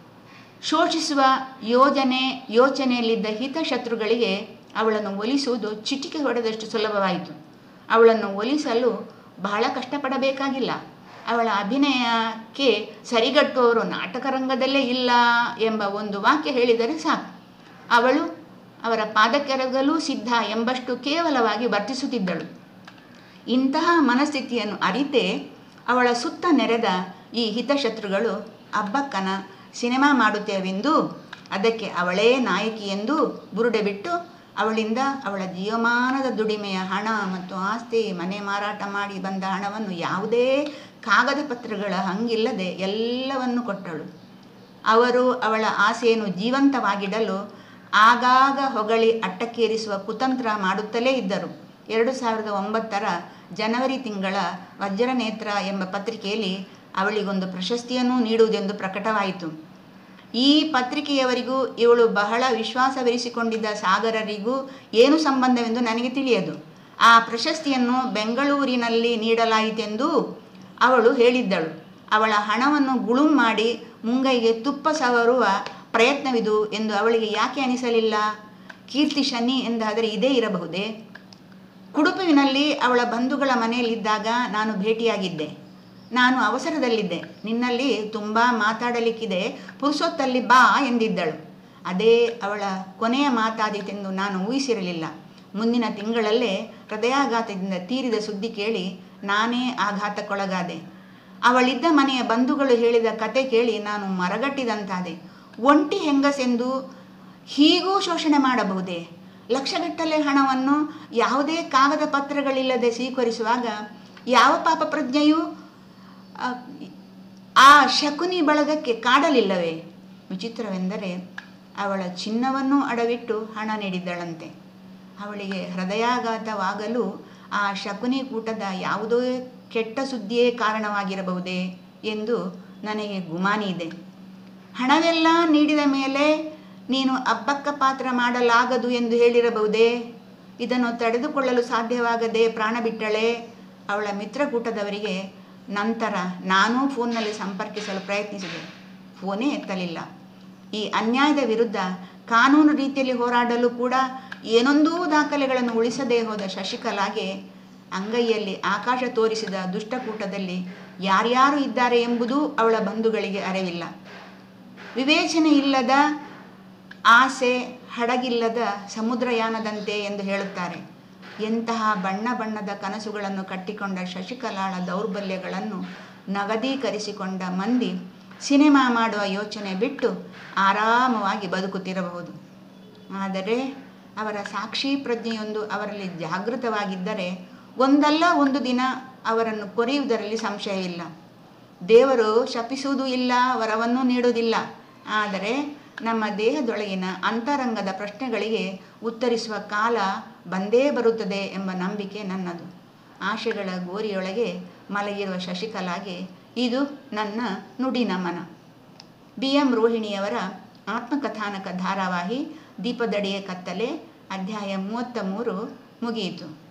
ಶೋಷಿಸುವ ಯೋಜನೆ ಯೋಚನೆಯಲ್ಲಿದ್ದ ಹಿತಶತ್ರುಗಳಿಗೆ ಅವಳನ್ನು ಒಲಿಸುವುದು ಚಿಟಿಕೆ ಹೊಡೆದಷ್ಟು ಸುಲಭವಾಯಿತು ಅವಳನ್ನು ಒಲಿಸಲು ಬಹಳ ಕಷ್ಟಪಡಬೇಕಾಗಿಲ್ಲ ಅವಳ ಅಭಿನಯಕ್ಕೆ ಸರಿಗಟ್ಟುವವರು ನಾಟಕ ರಂಗದಲ್ಲೇ ಇಲ್ಲ ಎಂಬ ಒಂದು ವಾಕ್ಯ ಹೇಳಿದರೆ ಸಾಕು ಅವಳು ಅವರ ಪಾದಕ್ಕೆರಗಲೂ ಸಿದ್ಧ ಎಂಬಷ್ಟು ಕೇವಲವಾಗಿ ವರ್ತಿಸುತ್ತಿದ್ದಳು ಇಂತಹ ಮನಸ್ಥಿತಿಯನ್ನು ಅರಿತೇ ಅವಳ ಸುತ್ತ ನೆರೆದ ಈ ಹಿತಶತ್ರುಗಳು ಅಬ್ಬಕ್ಕನ ಸಿನಿಮಾ ಮಾಡುತ್ತೇವೆಂದು ಅದಕ್ಕೆ ಅವಳೇ ನಾಯಕಿ ಎಂದು ಬುರುಡೆ ಬಿಟ್ಟು ಅವಳಿಂದ ಅವಳ ಜೀವಮಾನದ ದುಡಿಮೆಯ ಹಣ ಮತ್ತು ಆಸ್ತಿ ಮನೆ ಮಾರಾಟ ಮಾಡಿ ಬಂದ ಹಣವನ್ನು ಯಾವುದೇ ಕಾಗದ ಪತ್ರಗಳ ಹಂಗಿಲ್ಲದೆ ಎಲ್ಲವನ್ನು ಕೊಟ್ಟಳು ಅವರು ಅವಳ ಆಸೆಯನ್ನು ಜೀವಂತವಾಗಿಡಲು ಆಗಾಗ ಹೊಗಳಿ ಅಟ್ಟಕ್ಕೇರಿಸುವ ಕುತಂತ್ರ ಮಾಡುತ್ತಲೇ ಇದ್ದರು ಎರಡು ಸಾವಿರದ ಒಂಬತ್ತರ ಜನವರಿ ತಿಂಗಳ ವಜ್ರನೇತ್ರ ಎಂಬ ಪತ್ರಿಕೆಯಲ್ಲಿ ಅವಳಿಗೊಂದು ಪ್ರಶಸ್ತಿಯನ್ನು ನೀಡುವುದೆಂದು ಪ್ರಕಟವಾಯಿತು ಈ ಪತ್ರಿಕೆಯವರಿಗೂ ಇವಳು ಬಹಳ ವಿಶ್ವಾಸವಿರಿಸಿಕೊಂಡಿದ್ದ ಸಾಗರರಿಗೂ ಏನು ಸಂಬಂಧವೆಂದು ನನಗೆ ತಿಳಿಯದು ಆ ಪ್ರಶಸ್ತಿಯನ್ನು ಬೆಂಗಳೂರಿನಲ್ಲಿ ನೀಡಲಾಯಿತೆಂದು ಅವಳು ಹೇಳಿದ್ದಳು ಅವಳ ಹಣವನ್ನು ಗುಳುಂ ಮಾಡಿ ಮುಂಗೈಗೆ ತುಪ್ಪ ಸವರುವ ಪ್ರಯತ್ನವಿದು ಎಂದು ಅವಳಿಗೆ ಯಾಕೆ ಅನಿಸಲಿಲ್ಲ ಕೀರ್ತಿ ಶನಿ ಎಂದಾದರೆ ಇದೇ ಇರಬಹುದೇ ಕುಡುಪುವಿನಲ್ಲಿ ಅವಳ ಬಂಧುಗಳ ಮನೆಯಲ್ಲಿದ್ದಾಗ ನಾನು ಭೇಟಿಯಾಗಿದ್ದೆ ನಾನು ಅವಸರದಲ್ಲಿದ್ದೆ ನಿನ್ನಲ್ಲಿ ತುಂಬ ಮಾತಾಡಲಿಕ್ಕಿದೆ ಪುರುಸೊತ್ತಲ್ಲಿ ಬಾ ಎಂದಿದ್ದಳು ಅದೇ ಅವಳ ಕೊನೆಯ ಮಾತಾದೀತೆಂದು ನಾನು ಊಹಿಸಿರಲಿಲ್ಲ ಮುಂದಿನ ತಿಂಗಳಲ್ಲೇ ಹೃದಯಾಘಾತದಿಂದ ತೀರಿದ ಸುದ್ದಿ ಕೇಳಿ ನಾನೇ ಆಘಾತಕ್ಕೊಳಗಾದೆ ಅವಳಿದ್ದ ಮನೆಯ ಬಂಧುಗಳು ಹೇಳಿದ ಕತೆ ಕೇಳಿ ನಾನು ಮರಗಟ್ಟಿದಂತಾದೆ ಒಂಟಿ ಹೆಂಗಸೆಂದು ಹೀಗೂ ಶೋಷಣೆ ಮಾಡಬಹುದೇ ಲಕ್ಷಗಟ್ಟಲೆ ಹಣವನ್ನು ಯಾವುದೇ ಕಾಗದ ಪತ್ರಗಳಿಲ್ಲದೆ ಸ್ವೀಕರಿಸುವಾಗ ಯಾವ ಪಾಪ ಪ್ರಜ್ಞೆಯೂ ಆ, ಆ ಶಕುನಿ ಬಳಗಕ್ಕೆ ಕಾಡಲಿಲ್ಲವೇ ವಿಚಿತ್ರವೆಂದರೆ ಅವಳ ಚಿನ್ನವನ್ನು ಅಡವಿಟ್ಟು ಹಣ ನೀಡಿದ್ದಳಂತೆ ಅವಳಿಗೆ ಹೃದಯಾಘಾತವಾಗಲು ಆ ಶಕುನಿ ಕೂಟದ ಯಾವುದೋ ಕೆಟ್ಟ ಸುದ್ದಿಯೇ ಕಾರಣವಾಗಿರಬಹುದೇ ಎಂದು ನನಗೆ ಗುಮಾನಿ ಇದೆ ಹಣವೆಲ್ಲ ನೀಡಿದ ಮೇಲೆ ನೀನು ಅಬ್ಬಕ್ಕ ಪಾತ್ರ ಮಾಡಲಾಗದು ಎಂದು ಹೇಳಿರಬಹುದೇ ಇದನ್ನು ತಡೆದುಕೊಳ್ಳಲು ಸಾಧ್ಯವಾಗದೆ ಪ್ರಾಣ ಬಿಟ್ಟಳೆ ಅವಳ ಮಿತ್ರಕೂಟದವರಿಗೆ ನಂತರ ನಾನೂ ಫೋನ್ನಲ್ಲಿ ಸಂಪರ್ಕಿಸಲು ಪ್ರಯತ್ನಿಸಿದೆ ಫೋನೇ ಎತ್ತಲಿಲ್ಲ ಈ ಅನ್ಯಾಯದ ವಿರುದ್ಧ ಕಾನೂನು ರೀತಿಯಲ್ಲಿ ಹೋರಾಡಲು ಕೂಡ ಏನೊಂದೂ ದಾಖಲೆಗಳನ್ನು ಉಳಿಸದೇ ಹೋದ ಶಶಿಕಲಾಗೆ ಅಂಗೈಯಲ್ಲಿ ಆಕಾಶ ತೋರಿಸಿದ ದುಷ್ಟಕೂಟದಲ್ಲಿ ಯಾರ್ಯಾರು ಇದ್ದಾರೆ ಎಂಬುದೂ ಅವಳ ಬಂಧುಗಳಿಗೆ ಅರಿವಿಲ್ಲ ವಿವೇಚನೆ ಇಲ್ಲದ ಆಸೆ ಹಡಗಿಲ್ಲದ ಸಮುದ್ರಯಾನದಂತೆ ಎಂದು ಹೇಳುತ್ತಾರೆ ಎಂತಹ ಬಣ್ಣ ಬಣ್ಣದ ಕನಸುಗಳನ್ನು ಕಟ್ಟಿಕೊಂಡ ಶಶಿಕಲಾಳ ದೌರ್ಬಲ್ಯಗಳನ್ನು ನಗದೀಕರಿಸಿಕೊಂಡ ಮಂದಿ ಸಿನಿಮಾ ಮಾಡುವ ಯೋಚನೆ ಬಿಟ್ಟು ಆರಾಮವಾಗಿ ಬದುಕುತ್ತಿರಬಹುದು ಆದರೆ ಅವರ ಸಾಕ್ಷಿ ಪ್ರಜ್ಞೆಯೊಂದು ಅವರಲ್ಲಿ ಜಾಗೃತವಾಗಿದ್ದರೆ ಒಂದಲ್ಲ ಒಂದು ದಿನ ಅವರನ್ನು ಕೊರೆಯುವುದರಲ್ಲಿ ಸಂಶಯವಿಲ್ಲ ದೇವರು ಶಪಿಸುವುದೂ ಇಲ್ಲ ವರವನ್ನೂ ನೀಡುವುದಿಲ್ಲ ಆದರೆ ನಮ್ಮ ದೇಹದೊಳಗಿನ ಅಂತರಂಗದ ಪ್ರಶ್ನೆಗಳಿಗೆ ಉತ್ತರಿಸುವ ಕಾಲ ಬಂದೇ ಬರುತ್ತದೆ ಎಂಬ ನಂಬಿಕೆ ನನ್ನದು ಆಶೆಗಳ ಗೋರಿಯೊಳಗೆ ಮಲಗಿರುವ ಶಶಿಕಲಾಗೆ ಇದು ನನ್ನ ನುಡಿ ನಮನ ಬಿ ಎಂ ರೋಹಿಣಿಯವರ ಆತ್ಮಕಥಾನಕ ಧಾರಾವಾಹಿ ದೀಪದಡಿಯ ಕತ್ತಲೆ ಅಧ್ಯಾಯ ಮೂವತ್ತ ಮೂರು ಮುಗಿಯಿತು